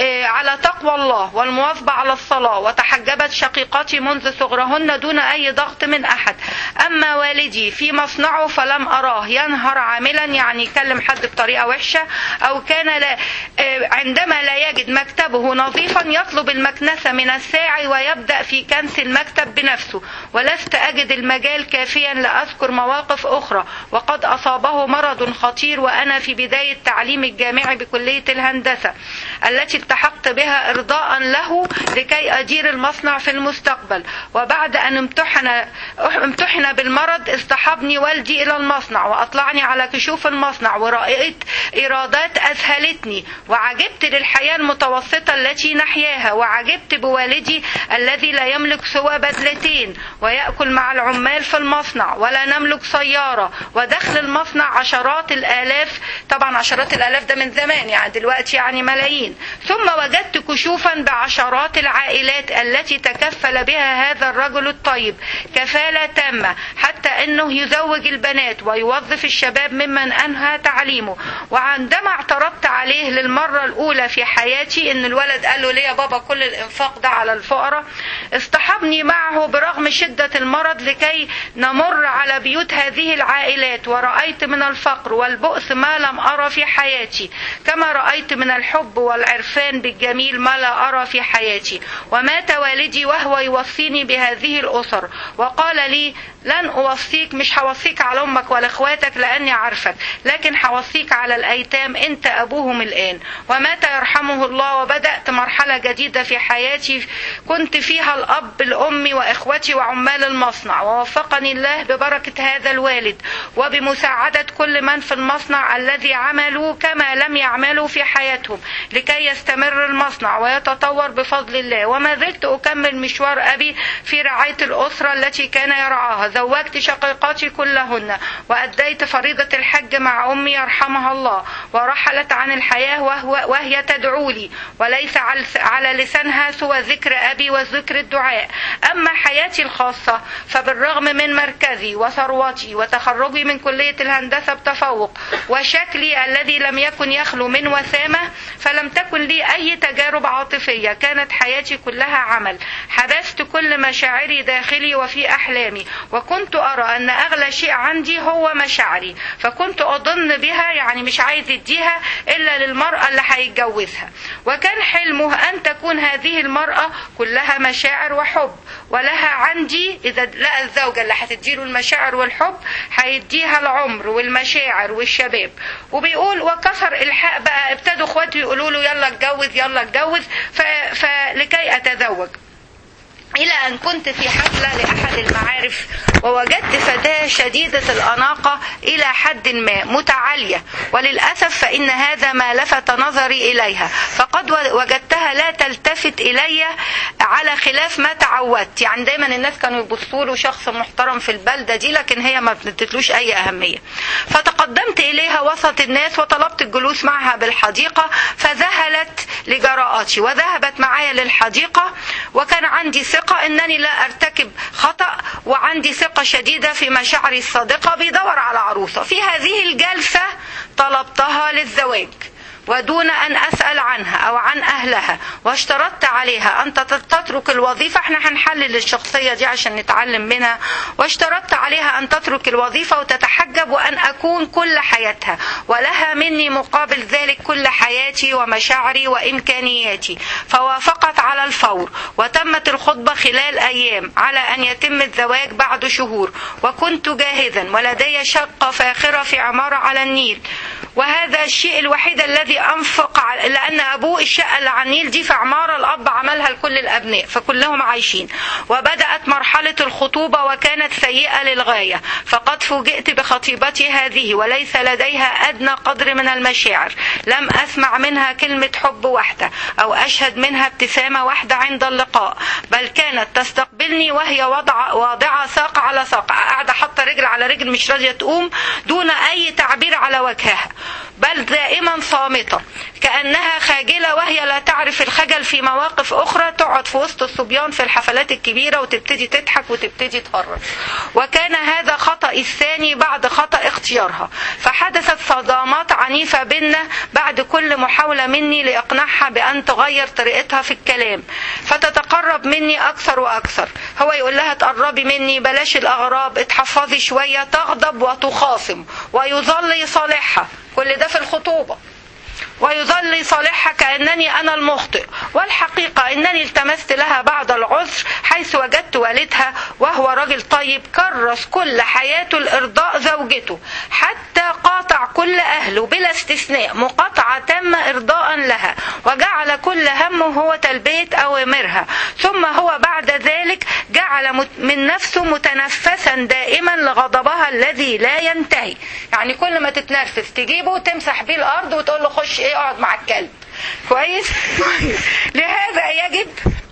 آه، على تقوى الله والمواظبة على الصلاة وتحجبت شقيقتي منذ صغرهن دون أي ضغط من أحد أما والدي في مصنعه فلم أراه ينهر عاملا يعني يكلم حد بطريقة وحشة أو كان لا آه، عندما لا يجد مكتبه نظيفا يطلب المكنسة من الساعي ويبدأ في كنس المكتب بنفسه ولست أجد المجال كافيا لأذكر مواقف أخرى وقد أصابه مرض خطير وأنا في بداية تعليم الجامعي بكلية الهندسة التي التحقت بها إرضاء له لكي أدير المصنع في المستقبل وبعد أن امتحن امتحن بالمرض اصطحبني والدي إلى المصنع وأطلعني على كشوف المصنع ورأيت إيرادات أذهلتني وعجبت للحياة المتوسطة التي نحياها وعجبت بوالدي الذي لا يملك سوى بدلتين ويأكل مع العمال في المصنع ولا نملك سيارة ودخل المصنع عشرات الآلاف طبعا عشرات الآلاف ده من زمان يعني دلوقتي يعني ملايين ثم وجدت كشوفا بعشرات العائلات التي تكفل بها هذا الرجل الطيب كفالة تامة حتى أنه يزوج البنات ويوظف الشباب ممن أنهى تعليمه وعندما اعترضت عليه للمرة الأولى في حياتي أن الولد قال له ليه يا بابا كل الإنفاق ده على الفقراء اصطحبني معه برغم شدة المرض لكي نمر على بيوت هذه العائلات ورأيت من الفقر والبؤس ما لم أرى في حياتي كما رأيت من الحب والعرفان بالجميل ما لا أرى في حياتي ومات والدي وهو يوصيني بهذه الأسر وقال لي لن أوصيك مش هوصيك على أمك ولا إخواتك لأني عارفك لكن هوصيك على الأيتام أنت أبوهم الآن ومات يرحمه الله وبدأت مرحلة جديدة في حياتي كنت فيها الأب لأمي وإخوتي وعمال المصنع ووفقني الله ببركة هذا الوالد وبمساعدة كل من في المصنع الذي عملوا كما لم يعملوا في حياتهم لكي يستمر المصنع ويتطور بفضل الله وما زلت أكمل مشوار أبي في رعاية الأسرة التي كان يرعاها زوجت شقيقاتي كلهن وأديت فريضة الحج مع أمي يرحمها الله ورحلت عن الحياة وهو وهي تدعو لي وليس على لسانها سوى ذكر أبي وذكر الدعاء أما حياتي الخاصة فبالرغم من مركزي وثروتي وتخرجي من كلية الهندسة بتفوق وشكلي الذي لم يكن يخلو من وسامة فلم تكن لي أي تجارب عاطفية كانت حياتي كلها عمل حبست كل مشاعري داخلي وفي أحلامي وكنت أرى أن أغلى شيء عندي هو مشاعري فكنت أظن بها يعني مش عايز يديها إلا للمرأة اللي هيتجوزها وكان حلمه أن تكون هذه المرأة كلها مشاعر وحب ولها عندي إذا لقى الزوجة اللي هتديله المشاعر والحب هيديها العمر والمشاعر والشباب وبيقول وكسر الحق بقى ابتدوا اخواتي يقولوا له يلا اتجوز يلا اتجوز فلكي اتزوج إلى أن كنت في حفلة لأحد المعارف ووجدت فتاة شديدة الأناقة إلى حد ما متعالية وللأسف فإن هذا ما لفت نظري إليها فقد وجدتها لا تلتفت إلي على خلاف ما تعودت يعني دايما الناس كانوا يبصوا له شخص محترم في البلدة دي لكن هي ما بتدتلوش أي أهمية فتقدمت إليها وسط الناس وطلبت الجلوس معها بالحديقة فذهلت لجراءاتي وذهبت معايا للحديقة وكان عندي ثقة أنني لا أرتكب خطأ وعندي ثقة شديدة في مشاعري الصادقة بيدور على عروسة في هذه الجلسة طلبتها للزواج ودون أن أسأل عنها أو عن أهلها واشترطت عليها أن تترك الوظيفة احنا هنحلل الشخصية دي عشان نتعلم منها واشترطت عليها أن تترك الوظيفة وتتحجب وأن أكون كل حياتها ولها مني مقابل ذلك كل حياتي ومشاعري وإمكانياتي فوافقت على الفور وتمت الخطبة خلال أيام على أن يتم الزواج بعد شهور وكنت جاهزا ولدي شقة فاخرة في عمارة على النيل وهذا الشيء الوحيد الذي أنفق لأن أبوه الشقة اللي على النيل دي في عمارة الأب عملها لكل الأبناء فكلهم عايشين وبدأت مرحلة الخطوبة وكانت سيئة للغاية فقد فوجئت بخطيبتي هذه وليس لديها أدنى قدر من المشاعر لم أسمع منها كلمة حب واحدة أو أشهد منها ابتسامة واحدة عند اللقاء بل كانت تستقبلني وهي وضع واضعة ساق على ساق قاعدة حاطة رجل على رجل مش راضية تقوم دون أي تعبير على وجهها بل دائما صامتة كأنها خاجلة وهي لا تعرف الخجل في مواقف أخرى تقعد في وسط الصبيان في الحفلات الكبيرة وتبتدي تضحك وتبتدي تهرج وكان هذا خطأ الخطأ الثاني بعد خطأ اختيارها فحدثت صدامات عنيفة بينا بعد كل محاولة مني لإقناعها بأن تغير طريقتها في الكلام فتتقرب مني أكثر وأكثر هو يقول لها تقربي مني بلاش الأغراب اتحفظي شوية تغضب وتخاصم ويظل يصالحها كل ده في الخطوبة ويظل يصالحها كأنني أنا المخطئ والحقيقة أنني التمست لها بعض العذر حيث وجدت والدها وهو رجل طيب كرس كل حياته لإرضاء زوجته حتى قاطع كل أهله بلا استثناء مقاطعة تم إرضاء لها وجعل كل همه هو تلبية أوامرها ثم هو بعد ذلك جعل مت- من نفسه متنفسا دائما لغضبها الذي لا ينتهي يعني كل ما تتنرفز تجيبه وتمسح بيه الأرض وتقول له خش ايه اقعد مع الكلب كويس لهذا يجب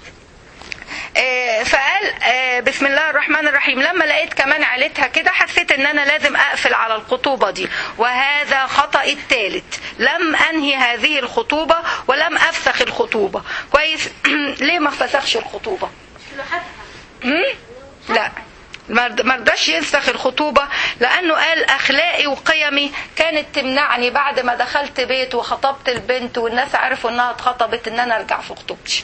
آه، فقال آه، بسم الله الرحمن الرحيم لما لقيت كمان عيلتها كده حسيت ان انا لازم اقفل على الخطوبة دي وهذا خطأ الثالث لم انهي هذه الخطوبة ولم افسخ الخطوبة كويس ليه ما فسخش الخطوبة مم؟ لا ما ما رضاش ينسخ الخطوبة لأنه قال أخلاقي وقيمي كانت تمنعني بعد ما دخلت بيت وخطبت البنت والناس عرفوا إنها اتخطبت إن أنا أرجع في خطوبتي.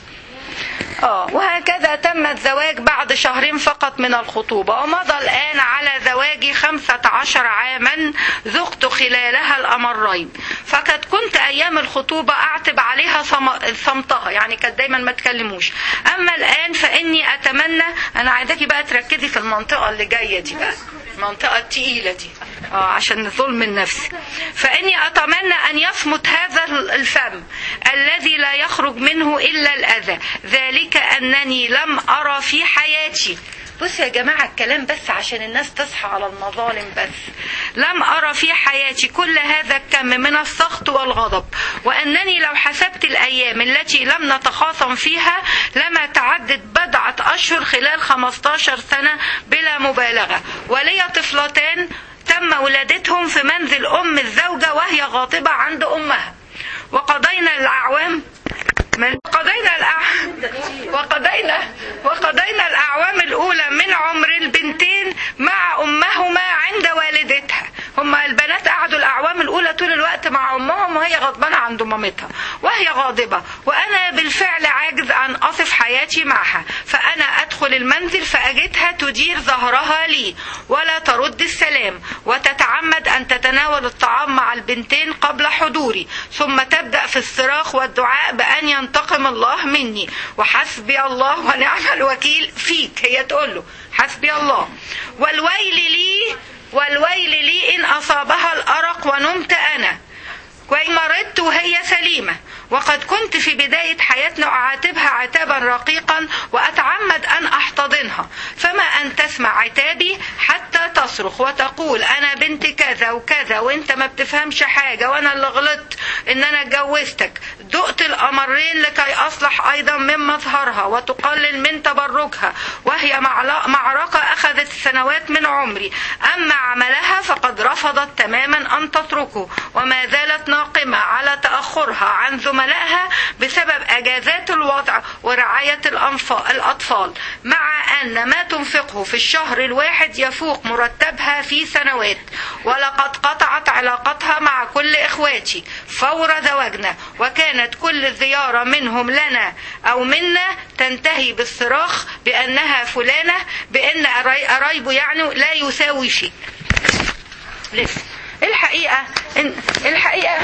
آه وهكذا تم الزواج بعد شهرين فقط من الخطوبة ومضى الآن على زواجي خمسة عشر عاما ذقت خلالها الأمرين فقد كنت أيام الخطوبة أعتب عليها صم- صمتها يعني كانت دايما ما تكلموش أما الآن فإني أتمنى أنا عايزاكي بقى تركزي في المنطقة اللي جاية دي بقى المنطقة التقيلة دي آه عشان ظلم النفس فإني أتمنى أن يصمت هذا الفم الذي لا يخرج منه إلا الأذى ذلك أنني لم أرى في حياتي بص يا جماعة الكلام بس عشان الناس تصحى على المظالم بس لم أرى في حياتي كل هذا الكم من السخط والغضب وأنني لو حسبت الأيام التي لم نتخاصم فيها لما تعدت بضعة أشهر خلال 15 سنة بلا مبالغة ولي طفلتان تم ولادتهم في منزل أم الزوجة وهي غاضبة عند أمها وقضينا الأعوام من قضينا الأعوام وقضينا وقضينا الأعوام الأولى من عمر البنتين مع أمهما عند والدتها هما البنات قعدوا الأعوام الأولى طول الوقت مع أمهم وهي غضبانة عند مامتها وهي غاضبة وأنا بالفعل عاجز أن أصف حياتي معها فأنا أدخل المنزل فأجدها تدير ظهرها لي ولا ترد السلام وتتعمد أن تتناول الطعام مع البنتين قبل حضوري ثم تبدأ في الصراخ والدعاء بأن ينتقم الله مني وحسبي الله ونعم الوكيل فيك هي تقول له حسبي الله والويل لي والويل لي إن أصابها الأرق ونمت أنا وإن مرضت وهي سليمة وقد كنت في بداية حياتنا أعاتبها عتابا رقيقا وأتعمد أن أحتضنها فما أن تسمع عتابي حتى تصرخ وتقول أنا بنت كذا وكذا وأنت ما بتفهمش حاجة وأنا اللي غلطت إن أنا اتجوزتك دقت الأمرين لكي أصلح أيضا من مظهرها وتقلل من تبركها وهي معل- معركة أخذت سنوات من عمري أما عملها فقد رفضت تماما أن تتركه وما زالت ناقمة على تأخرها عن زملائها بسبب أجازات الوضع ورعاية الأنف- الأطفال مع أن ما تنفقه في الشهر الواحد يفوق مرتبها في سنوات ولقد قطعت علاقتها مع كل إخواتي فور زواجنا وكانت كل زيارة منهم لنا أو منا تنتهي بالصراخ بأنها فلانة بأن قراي- قرايبه يعني لا يساوي شيء لسه الحقيقة إن الحقيقة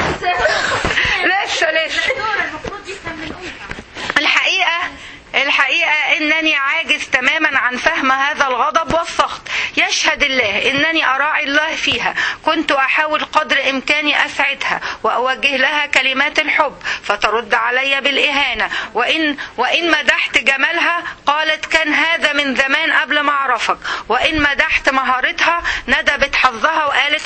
لسه لسه المفروض يفهم من امها الحقيقة الحقيقة إنني عاجز تماما عن فهم هذا الغضب والسخط يشهد الله إنني أراعي الله فيها كنت أحاول قدر إمكاني أسعدها وأوجه لها كلمات الحب فترد علي بالإهانة وإن, وإن مدحت جمالها قالت كان هذا من زمان قبل ما أعرفك وإن مدحت مهارتها ندبت حظها وقالت عملت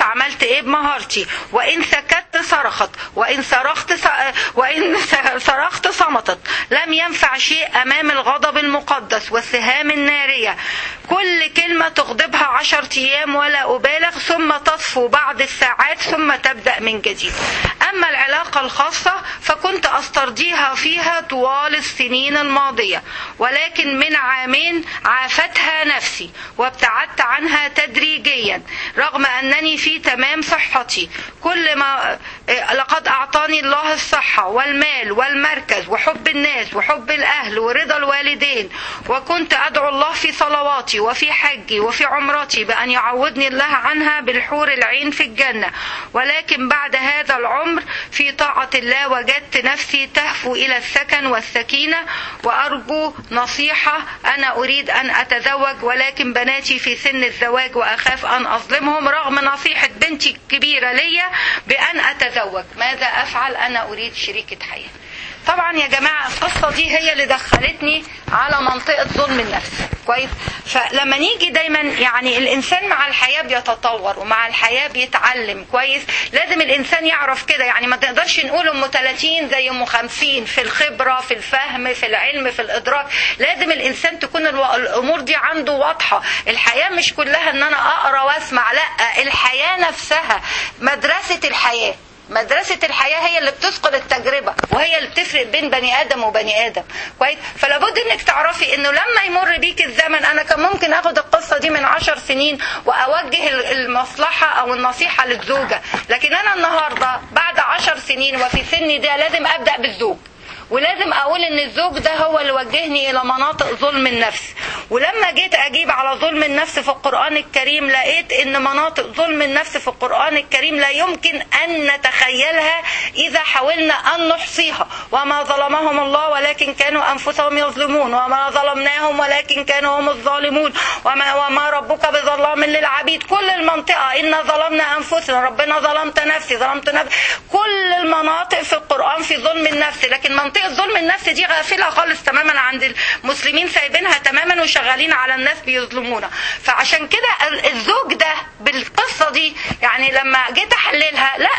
اشتغلت ايه بمهارتي وان سكت صرخت وان صرخت ص... وان صرخت صمتت لم ينفع شيء امام الغضب المقدس والسهام الناريه كل كلمه تغضبها عشر ايام ولا ابالغ ثم تصفو بعد الساعات ثم تبدا من جديد اما العلاقه الخاصه فكنت استرضيها فيها طوال السنين الماضيه ولكن من عامين عافتها نفسي وابتعدت عنها تدريجيا رغم انني في تمام صحتي كل ما لقد اعطاني الله الصحه والمال والمركز وحب الناس وحب الاهل ورضا الوالدين وكنت ادعو الله في صلواتي وفي حجي وفي عمرتي بان يعوضني الله عنها بالحور العين في الجنه ولكن بعد هذا العمر في طاعه الله وجدت نفسي تهفو الى السكن والسكينه وارجو نصيحه انا اريد ان اتزوج ولكن بناتي في سن الزواج واخاف ان اظلمهم رغم نصيحه بنتي الكبيره ليا بان اتزوج ماذا افعل انا اريد شريكه حياه طبعا يا جماعه القصه دي هي اللي دخلتني على منطقه ظلم النفس كويس فلما نيجي دايما يعني الانسان مع الحياه بيتطور ومع الحياه بيتعلم كويس لازم الانسان يعرف كده يعني ما تقدرش نقول ام 30 زي ام 50 في الخبره في الفهم في العلم في الادراك لازم الانسان تكون الامور دي عنده واضحه الحياه مش كلها ان انا اقرا واسمع لا الحياه نفسها مدرسه الحياه مدرسة الحياة هي اللي بتثقل التجربة وهي اللي بتفرق بين بني آدم وبني آدم كويس فلابد انك تعرفي انه لما يمر بيك الزمن انا كان ممكن اخد القصة دي من عشر سنين واوجه المصلحة او النصيحة للزوجة لكن انا النهاردة بعد عشر سنين وفي سني ده لازم ابدأ بالزوج ولازم اقول ان الزوج ده هو اللي وجهني الى مناطق ظلم النفس ولما جيت اجيب على ظلم النفس في القران الكريم لقيت ان مناطق ظلم النفس في القران الكريم لا يمكن ان نتخيلها اذا حاولنا ان نحصيها وما ظلمهم الله ولكن كانوا انفسهم يظلمون وما ظلمناهم ولكن كانوا هم الظالمون وما, وما ربك بظلام للعبيد كل المنطقه ان ظلمنا انفسنا ربنا ظلمت نفسي ظلمت نفسي كل المناطق في القران في ظلم النفس لكن منطقه ظلم النفس دي غافله خالص تماما عند المسلمين سايبينها تماما وشغالين على الناس بيظلمونا فعشان كده الزوج ده بالقصه دي يعني لما جيت احللها لا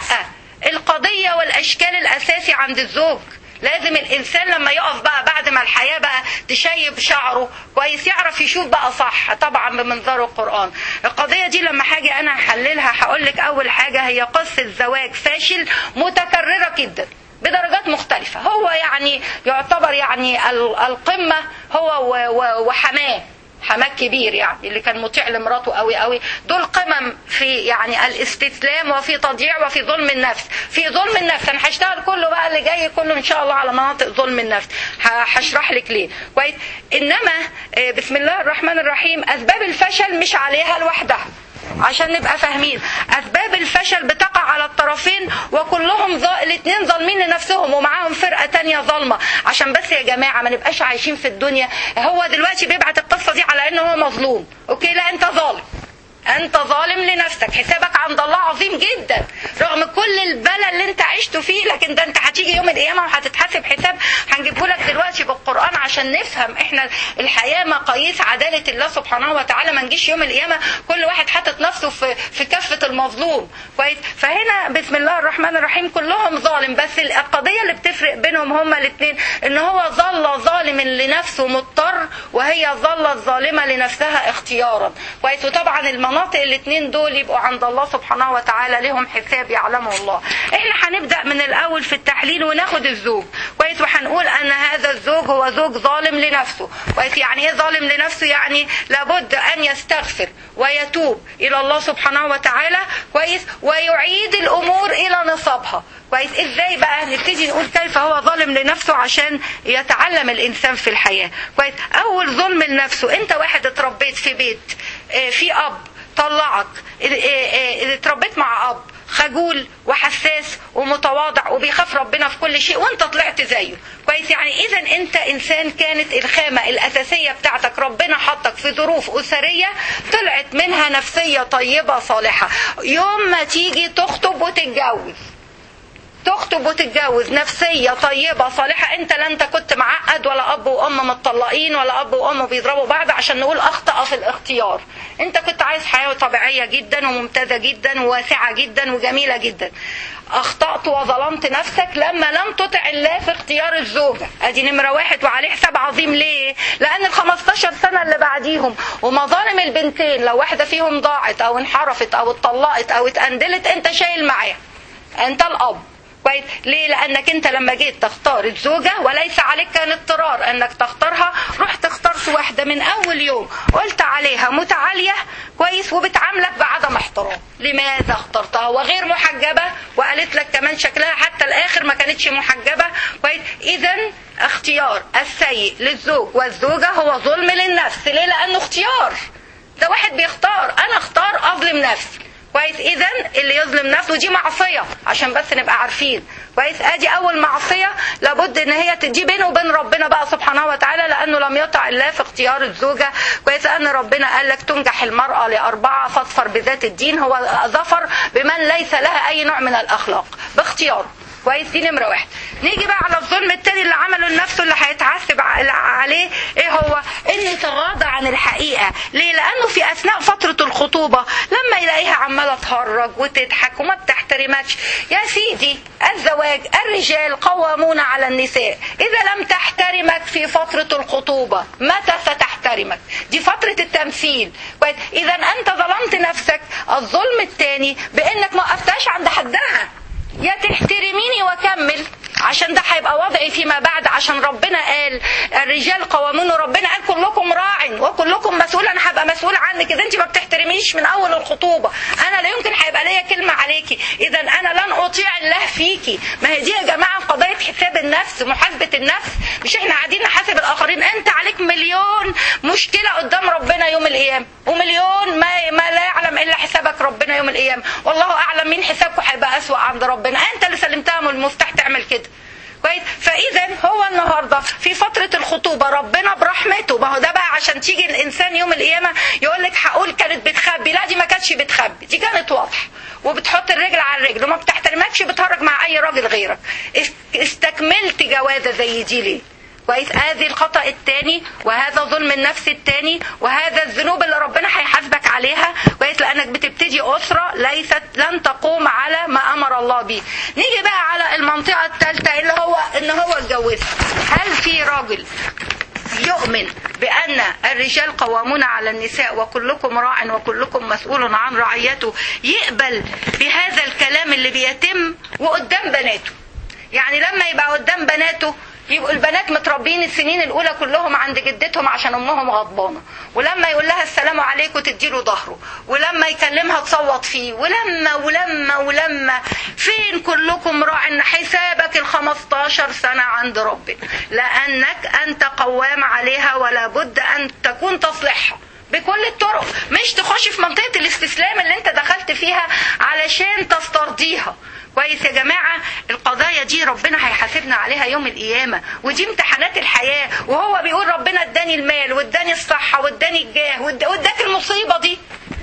القضيه والاشكال الاساسي عند الزوج لازم الانسان لما يقف بقى بعد ما الحياه بقى تشيب شعره كويس يعرف يشوف بقى صح طبعا بمنظار القران القضيه دي لما حاجه انا هحللها هقول لك اول حاجه هي قصه زواج فاشل متكرره جدا بدرجات مختلفة هو يعني يعتبر يعني القمة هو وحماه حماه كبير يعني اللي كان مطيع لمراته قوي قوي دول قمم في يعني الاستسلام وفي تضييع وفي ظلم النفس في ظلم النفس انا هشتغل كله بقى اللي جاي كله ان شاء الله على مناطق ظلم النفس هشرح لك ليه كويس انما بسم الله الرحمن الرحيم اسباب الفشل مش عليها لوحدها عشان نبقى فاهمين اسباب الفشل بتقع على الطرفين وكلهم ظ... الاثنين ظالمين لنفسهم ومعاهم فرقه تانية ظالمه عشان بس يا جماعه ما نبقاش عايشين في الدنيا هو دلوقتي بيبعت القصه دي على انه هو مظلوم اوكي لا انت ظالم انت ظالم لنفسك حسابك عند الله عظيم جدا رغم كل البلاء اللي انت عشته فيه لكن ده انت هتيجي يوم القيامه وهتتحاسب حساب هنجيبه لك دلوقتي بالقران عشان نفهم احنا الحياه مقاييس عداله الله سبحانه وتعالى ما نجيش يوم القيامه كل واحد حاطط نفسه في في كفه المظلوم كويس فهنا بسم الله الرحمن الرحيم كلهم ظالم بس القضيه اللي بتفرق بينهم هما الاثنين ان هو ظل ظالم لنفسه مضطر وهي ظلت ظالمه لنفسها اختيارا كويس وطبعا المناطق الاثنين دول يبقوا عند الله سبحانه وتعالى لهم حساب يعلمه الله احنا هنبدا من الاول في التحليل وناخد الزوج كويس وهنقول ان هذا الزوج هو زوج ظالم لنفسه كويس يعني ايه ظالم لنفسه يعني لابد ان يستغفر ويتوب الى الله سبحانه وتعالى كويس ويعيد الامور الى نصابها كويس ازاي بقى نبتدي نقول كيف هو ظالم لنفسه عشان يتعلم الانسان في الحياه كويس اول ظلم لنفسه انت واحد اتربيت في بيت في اب طلعك اتربيت مع اب خجول وحساس ومتواضع وبيخاف ربنا في كل شيء وانت طلعت زيه كويس يعني اذا انت انسان كانت الخامه الاساسيه بتاعتك ربنا حطك في ظروف اسريه طلعت منها نفسيه طيبه صالحه يوم ما تيجي تخطب وتتجوز تخطب وتتجوز نفسيه طيبه صالحه انت لا انت كنت معقد ولا اب وام متطلقين ولا اب وام بيضربوا بعض عشان نقول اخطا في الاختيار انت كنت عايز حياه طبيعيه جدا وممتازه جدا وواسعه جدا وجميله جدا اخطات وظلمت نفسك لما لم تطع الله في اختيار الزوجه ادي نمره واحد وعليه حساب عظيم ليه لان ال 15 سنه اللي بعديهم ومظالم البنتين لو واحده فيهم ضاعت او انحرفت او اتطلقت او اتقندلت انت شايل معاها انت الاب كويس ليه لانك انت لما جيت تختار الزوجه وليس عليك كان اضطرار انك تختارها رحت اخترت واحده من اول يوم قلت عليها متعاليه كويس وبتعاملك بعدم احترام لماذا اخترتها وغير محجبه وقالت لك كمان شكلها حتى الاخر ما كانتش محجبه كويس اذا اختيار السيء للزوج والزوجه هو ظلم للنفس ليه لانه اختيار ده واحد بيختار انا اختار اظلم نفسي كويس اذا اللي يظلم نفسه دي معصيه عشان بس نبقى عارفين كويس ادي اول معصيه لابد ان هي دي بينه وبين ربنا بقى سبحانه وتعالى لانه لم يطع الله في اختيار الزوجه كويس ان ربنا قال لك تنجح المراه لاربعه فاظفر بذات الدين هو ظفر بمن ليس لها اي نوع من الاخلاق باختياره كويس دي نمره واحد نيجي بقى على الظلم التاني اللي عمله لنفسه اللي هيتعذب عليه ايه هو انه يتغاضى عن الحقيقه ليه لانه في اثناء فتره الخطوبه لما يلاقيها عماله تهرج وتضحك وما بتحترمكش يا سيدي الزواج الرجال قوامون على النساء اذا لم تحترمك في فتره الخطوبه متى ستحترمك دي فتره التمثيل كويس اذا انت ظلمت نفسك الظلم الثاني بانك ما وقفتهاش عند حدها يا تحترميني واكمل عشان ده هيبقى وضعي فيما بعد عشان ربنا قال الرجال قوامون وربنا قال كلكم راع وكلكم مسؤول انا هبقى مسؤول عنك اذا انت ما بتحترميش من اول الخطوبه انا لا يمكن هيبقى ليا كلمه عليكي اذا انا لن اطيع الله فيكي ما هي دي يا جماعه قضيه حساب النفس محاسبه النفس مش احنا قاعدين نحاسب الاخرين انت عليك مليون مشكله قدام ربنا يوم القيامه ومليون ما ما لا يعلم الا حسابك ربنا يوم القيامه والله اعلم مين حسابكم هيبقى اسوا عند ربنا انت اللي سلمتها من المفتاح تعمل كده كويس فاذا هو النهارده في فتره الخطوبه ربنا برحمته ما هو ده بقى عشان تيجي الانسان يوم القيامه يقول لك هقول كانت بتخبي لا دي ما كانتش بتخبي دي كانت واضحه وبتحط الرجل على الرجل وما بتحترمكش بتهرج مع اي راجل غيرك استكملت جوازه زي دي ليه كويس ادي الخطا الثاني وهذا ظلم النفس الثاني وهذا الذنوب اللي ربنا هيحاسبك عليها كويس لانك بتبتدي اسره ليست لن تقوم على ما امر الله به نيجي بقى على المنطقه الثالثه اللي هو ان هو اتجوزها هل في راجل يؤمن بأن الرجال قوامون على النساء وكلكم راع وكلكم مسؤول عن رعيته يقبل بهذا الكلام اللي بيتم وقدام بناته يعني لما يبقى قدام بناته يبقوا البنات متربيين السنين الاولى كلهم عند جدتهم عشان امهم غضبانه ولما يقول لها السلام عليكم تديله ظهره ولما يكلمها تصوت فيه ولما ولما ولما فين كلكم راع ان حسابك ال 15 سنه عند ربنا لانك انت قوام عليها ولا بد ان تكون تصلحها بكل الطرق مش تخش في منطقه الاستسلام اللي انت دخلت فيها علشان تسترضيها كويس يا جماعة القضايا دي ربنا هيحاسبنا عليها يوم القيامة ودي امتحانات الحياة وهو بيقول ربنا اداني المال واداني الصحة واداني الجاه واداك المصيبة دي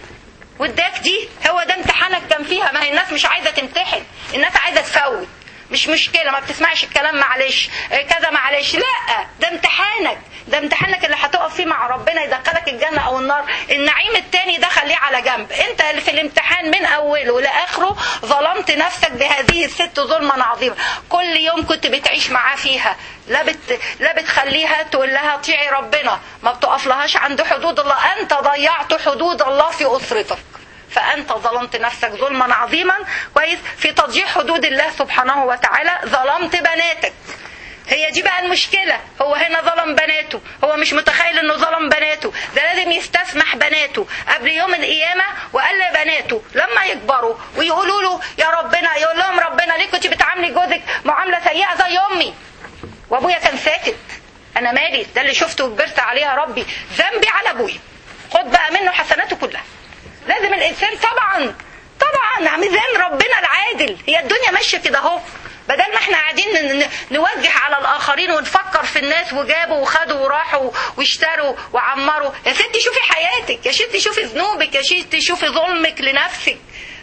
واداك دي هو ده امتحانك كان فيها ما هي الناس مش عايزة تمتحن الناس عايزة تفوت مش مشكلة ما بتسمعش الكلام معلش كذا معلش لا ده امتحانك ده امتحانك اللي هتقف فيه مع ربنا يدخلك الجنة او النار النعيم التاني ده خليه على جنب انت اللي في الامتحان من اوله لاخره ظلمت نفسك بهذه الست ظلما عظيما كل يوم كنت بتعيش معاه فيها لا بت... لا بتخليها تقول لها طيعي ربنا ما بتقف لهاش عند حدود الله انت ضيعت حدود الله في اسرتك فأنت ظلمت نفسك ظلما عظيما كويس في تضييع حدود الله سبحانه وتعالى ظلمت بناتك هي دي بقى المشكلة هو هنا ظلم بناته هو مش متخيل انه ظلم بناته ده لازم يستسمح بناته قبل يوم القيامة وقال لبناته لما يكبروا ويقولوا له يا ربنا يقول لهم ربنا ليه كنت بتعاملي جوزك معاملة سيئة زي امي وابويا كان ساكت انا مالي ده اللي شفته وكبرت عليه يا ربي ذنبي على ابويا خد بقى منه حسناته كلها لازم الانسان طبعا طبعا ميزان ربنا العادل هي الدنيا ماشيه كده اهو بدل ما احنا قاعدين نوجه على الاخرين ونفكر في الناس وجابوا وخدوا وراحوا واشتروا وعمروا يا ستي شوفي حياتك يا ستي شوفي ذنوبك يا ستي شوفي ظلمك لنفسك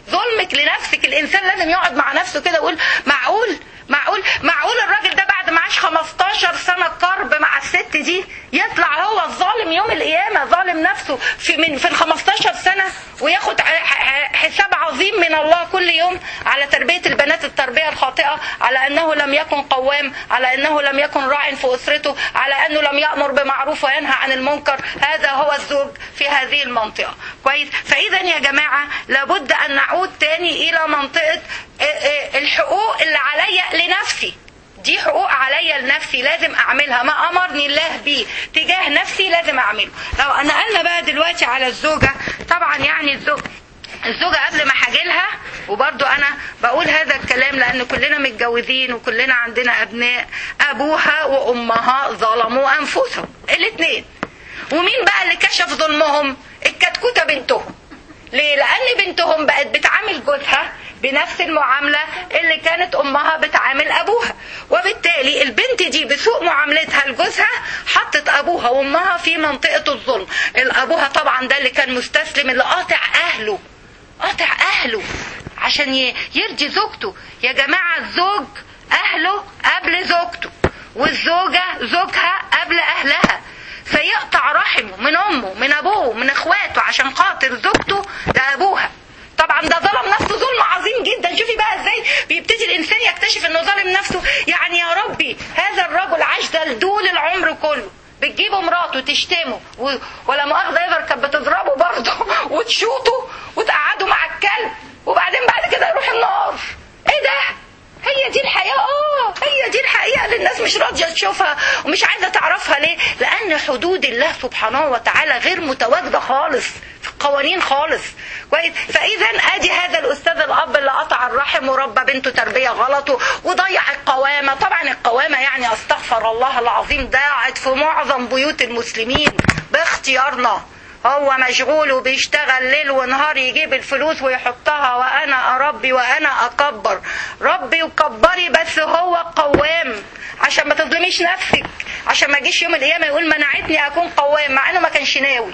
ظلمك لنفسك الانسان لازم يقعد مع نفسه كده ويقول معقول معقول معقول الراجل ده بعد ما عاش 15 سنه كرب مع الست دي يطلع هو الظالم يوم القيامه ظالم نفسه في من في ال 15 سنه وياخد ع- ع- حساب عظيم من الله كل يوم على تربيه البنات التربيه الخاطئه على انه لم يكن قوام على انه لم يكن راع في اسرته على انه لم يامر بمعروف وينهى عن المنكر هذا هو الزوج في هذه المنطقه كويس فاذا يا جماعه لابد ان نعود تاني الى منطقه آه، آه، الحقوق اللي عليا لنفسي دي حقوق عليا لنفسي لازم اعملها ما امرني الله بيه تجاه نفسي لازم اعمله لو نقلنا بقى دلوقتي على الزوجه طبعا يعني الزوج الزوجة قبل ما هاجيلها وبرضو أنا بقول هذا الكلام لأن كلنا متجوزين وكلنا عندنا أبناء أبوها وأمها ظلموا أنفسهم الاتنين ومين بقى اللي كشف ظلمهم الكتكوتة بنتهم ليه؟ لأن بنتهم بقت بتعامل جوزها بنفس المعاملة اللي كانت أمها بتعامل أبوها وبالتالي البنت دي بسوء معاملتها لجوزها حطت أبوها وأمها في منطقة الظلم الأبوها طبعا ده اللي كان مستسلم اللي قاطع أهله قاطع أهله عشان ي- يرضي زوجته يا جماعة الزوج أهله قبل زوجته والزوجة زوجها قبل أهلها فيقطع رحمه من امه من ابوه من اخواته عشان خاطر زوجته ده ابوها طبعا ده ظلم نفسه ظلم عظيم جدا شوفي بقى ازاي بيبتدي الانسان يكتشف انه ظالم نفسه يعني يا ربي هذا الرجل عاش دلدول العمر كله بتجيبه مراته تشتمه و... ولا مؤاخذه ايفر كانت بتضربه برضه وتشوطه وتقعده مع الكلب وبعدين بعد كده يروح النار ايه ده هي دي الحقيقة اه هي دي الحقيقة اللي الناس مش راضية تشوفها ومش عايزة تعرفها ليه لأن حدود الله سبحانه وتعالى غير متواجدة خالص في القوانين خالص كويس فإذا أدي هذا الأستاذ الأب اللي قطع الرحم وربى بنته تربية غلط وضيع القوامة طبعا القوامة يعني أستغفر الله العظيم ضاعت في معظم بيوت المسلمين باختيارنا هو مشغول وبيشتغل ليل ونهار يجيب الفلوس ويحطها وانا اربي وانا اكبر ربي وكبري بس هو قوام عشان ما تظلميش نفسك عشان ما اجيش يوم القيامه يقول منعتني اكون قوام مع انه ما كانش ناوي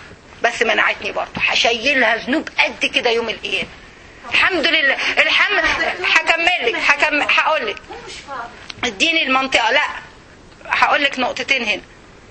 بس منعتني برضه هشيلها ذنوب قد كده يوم القيامه الحمد لله الحمد هكمل لك هكمل هقول لك اديني المنطقه لا هقول لك نقطتين هنا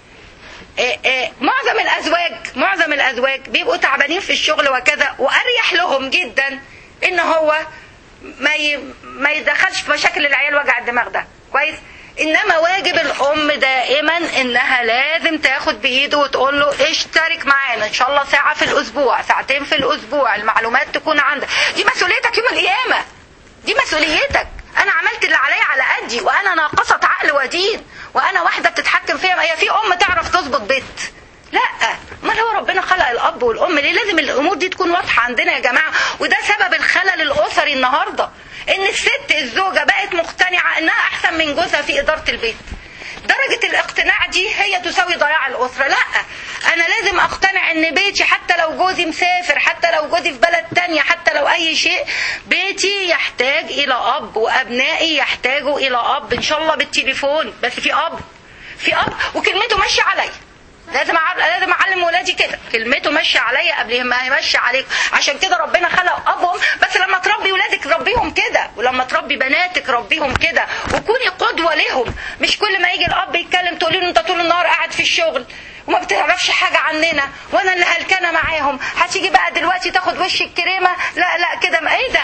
إيه إيه معظم الازواج معظم الازواج بيبقوا تعبانين في الشغل وكذا واريح لهم جدا ان هو ما ي... ما يدخلش في مشاكل العيال وجع الدماغ ده كويس انما واجب الام دائما انها لازم تاخد بايده وتقول له اشترك معانا ان شاء الله ساعه في الاسبوع ساعتين في الاسبوع المعلومات تكون عندك دي مسؤوليتك يوم القيامه دي مسؤوليتك انا عملت اللي عليا على قدي وانا ناقصه عقل ودين وانا واحده بتتحكم فيها هي في ام تعرف تظبط بيت لا امال هو ربنا خلق الاب والام ليه لازم الامور دي تكون واضحه عندنا يا جماعه وده سبب الخلل الاسري النهارده ان الست الزوجه بقت مقتنعه انها احسن من جوزها في اداره البيت درجة الاقتناع دي هي تساوي ضياع الأسرة لا أنا لازم أقتنع أن بيتي حتى لو جوزي مسافر حتى لو جوزي في بلد تانية حتى لو أي شيء بيتي يحتاج إلى أب وأبنائي يحتاجوا إلى أب إن شاء الله بالتليفون بس في أب في أب وكلمته ماشية عليا لازم أعلم لازم اعلم ولادي كده كلمته ماشيه عليا قبل ما هي ماشيه عليك عشان كده ربنا خلق ابهم بس لما تربي ولادك ربيهم كده ولما تربي بناتك ربيهم كده وكوني قدوه لهم مش كل ما يجي الاب يتكلم تقولي له انت طول النهار قاعد في الشغل وما بتعرفش حاجه عننا وانا اللي هلكانه معاهم هتيجي بقى دلوقتي تاخد وش الكريمه لا لا كده ما ايه ده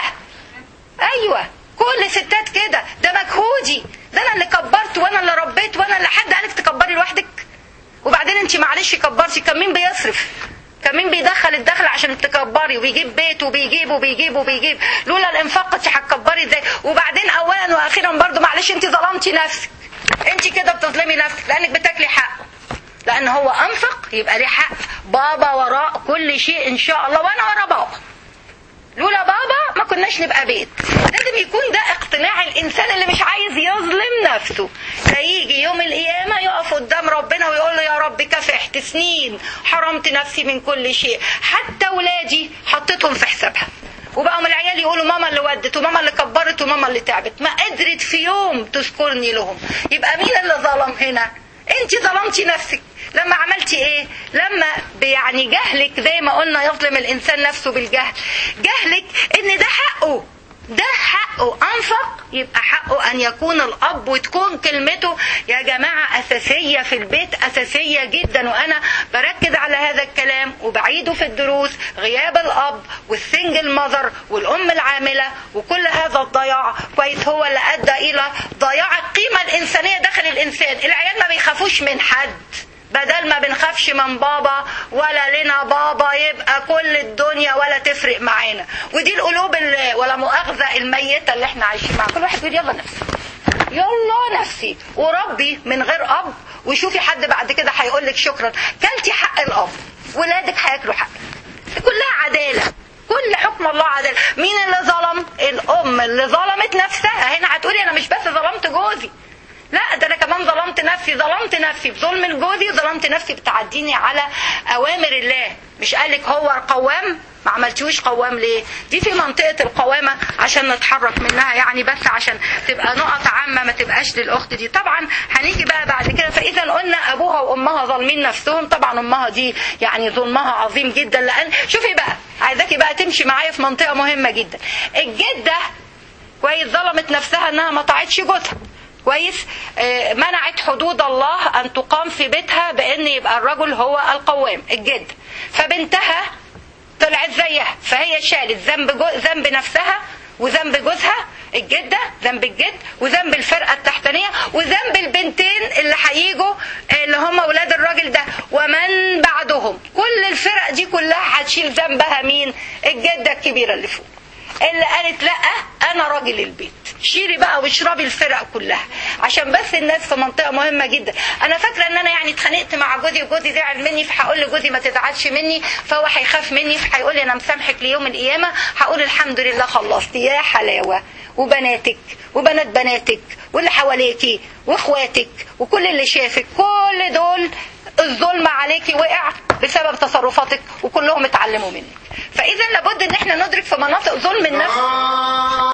ايوه كل ستات كده ده مجهودي ده انا اللي كبرت وانا اللي ربيت وانا اللي حد قالك تكبري لوحدك وبعدين انت معلش كبرتي كان مين بيصرف كان مين بيدخل الدخل عشان تكبري وبيجيب بيت وبيجيب وبيجيب وبيجيب لولا الانفاق كنت هتكبري ازاي وبعدين اولا واخيرا برضو معلش انت ظلمتي نفسك انت كده بتظلمي نفسك لانك بتاكلي حقه لان هو انفق يبقى ليه حق بابا وراء كل شيء ان شاء الله وانا ورا بابا لولا بابا ما كناش نبقى بيت لازم يكون ده اقتناع الانسان اللي مش عايز يظلم نفسه فيجي يوم القيامة يقف قدام ربنا ويقول له يا رب كافحت سنين حرمت نفسي من كل شيء حتى ولادي حطيتهم في حسابها وبقوا من العيال يقولوا ماما اللي ودت وماما اللي كبرت وماما اللي تعبت ما قدرت في يوم تذكرني لهم يبقى مين اللي ظلم هنا انت ظلمتي نفسك لما عملتي ايه لما يعني جهلك زي ما قلنا يظلم الانسان نفسه بالجهل جهلك ان ده حقه ده حقه انفق يبقى حقه ان يكون الاب وتكون كلمته يا جماعه اساسيه في البيت اساسيه جدا وانا بركز على هذا الكلام وبعيده في الدروس غياب الاب والسنجل ماذر والام العامله وكل هذا الضياع كويس هو اللي ادى الى ضياع القيمه الانسانيه داخل الانسان العيال ما بيخافوش من حد بدل ما بنخافش من بابا ولا لنا بابا يبقى كل الدنيا ولا تفرق معانا ودي القلوب اللي ولا مؤاخذة الميتة اللي احنا عايشين معاها كل واحد يقول يلا نفسي يلا نفسي وربي من غير اب وشوفي حد بعد كده هيقول لك شكرا كلتي حق الاب ولادك هياكلوا حقك كلها عداله كل حكم الله عداله مين اللي ظلم الام اللي ظلمت نفسها هنا هتقولي انا مش بس ظلمت جوزي لا ده انا كمان ظلمت نفسي ظلمت نفسي بظلم جوزي ظلمت نفسي بتعديني على اوامر الله مش قالك هو القوام ما عملتوش قوام ليه دي في منطقة القوامة عشان نتحرك منها يعني بس عشان تبقى نقط عامة ما تبقاش للأخت دي طبعا هنيجي بقى بعد كده فإذا قلنا أبوها وأمها ظالمين نفسهم طبعا أمها دي يعني ظلمها عظيم جدا لأن شوفي بقى عايزاكي بقى تمشي معايا في منطقة مهمة جدا الجدة كويس ظلمت نفسها انها ما طاعتش جوزها كويس آه، منعت حدود الله ان تقام في بيتها بان يبقى الرجل هو القوام الجد فبنتها طلعت زيها فهي شالت ذنب جو... ذنب نفسها وذنب جوزها الجدة ذنب الجد وذنب الفرقة التحتانية وذنب البنتين اللي هيجوا آه، اللي هم ولاد الراجل ده ومن بعدهم كل الفرق دي كلها هتشيل ذنبها مين الجدة الكبيرة اللي فوق اللي قالت لا انا راجل البيت شيلي بقى واشربي الفرق كلها عشان بس الناس في منطقه مهمه جدا انا فاكره ان انا يعني اتخانقت مع جوزي وجوزي زعل مني فهقول لجوزي ما تزعلش مني فهو هيخاف مني فهيقول لي انا مسامحك ليوم القيامه هقول الحمد لله خلصت يا حلاوه وبناتك وبنات بناتك واللي حواليكي واخواتك وكل اللي شافك كل دول الظلم عليكي وقع بسبب تصرفاتك وكلهم اتعلموا منك فاذا لابد ان احنا ندرك في مناطق ظلم النفس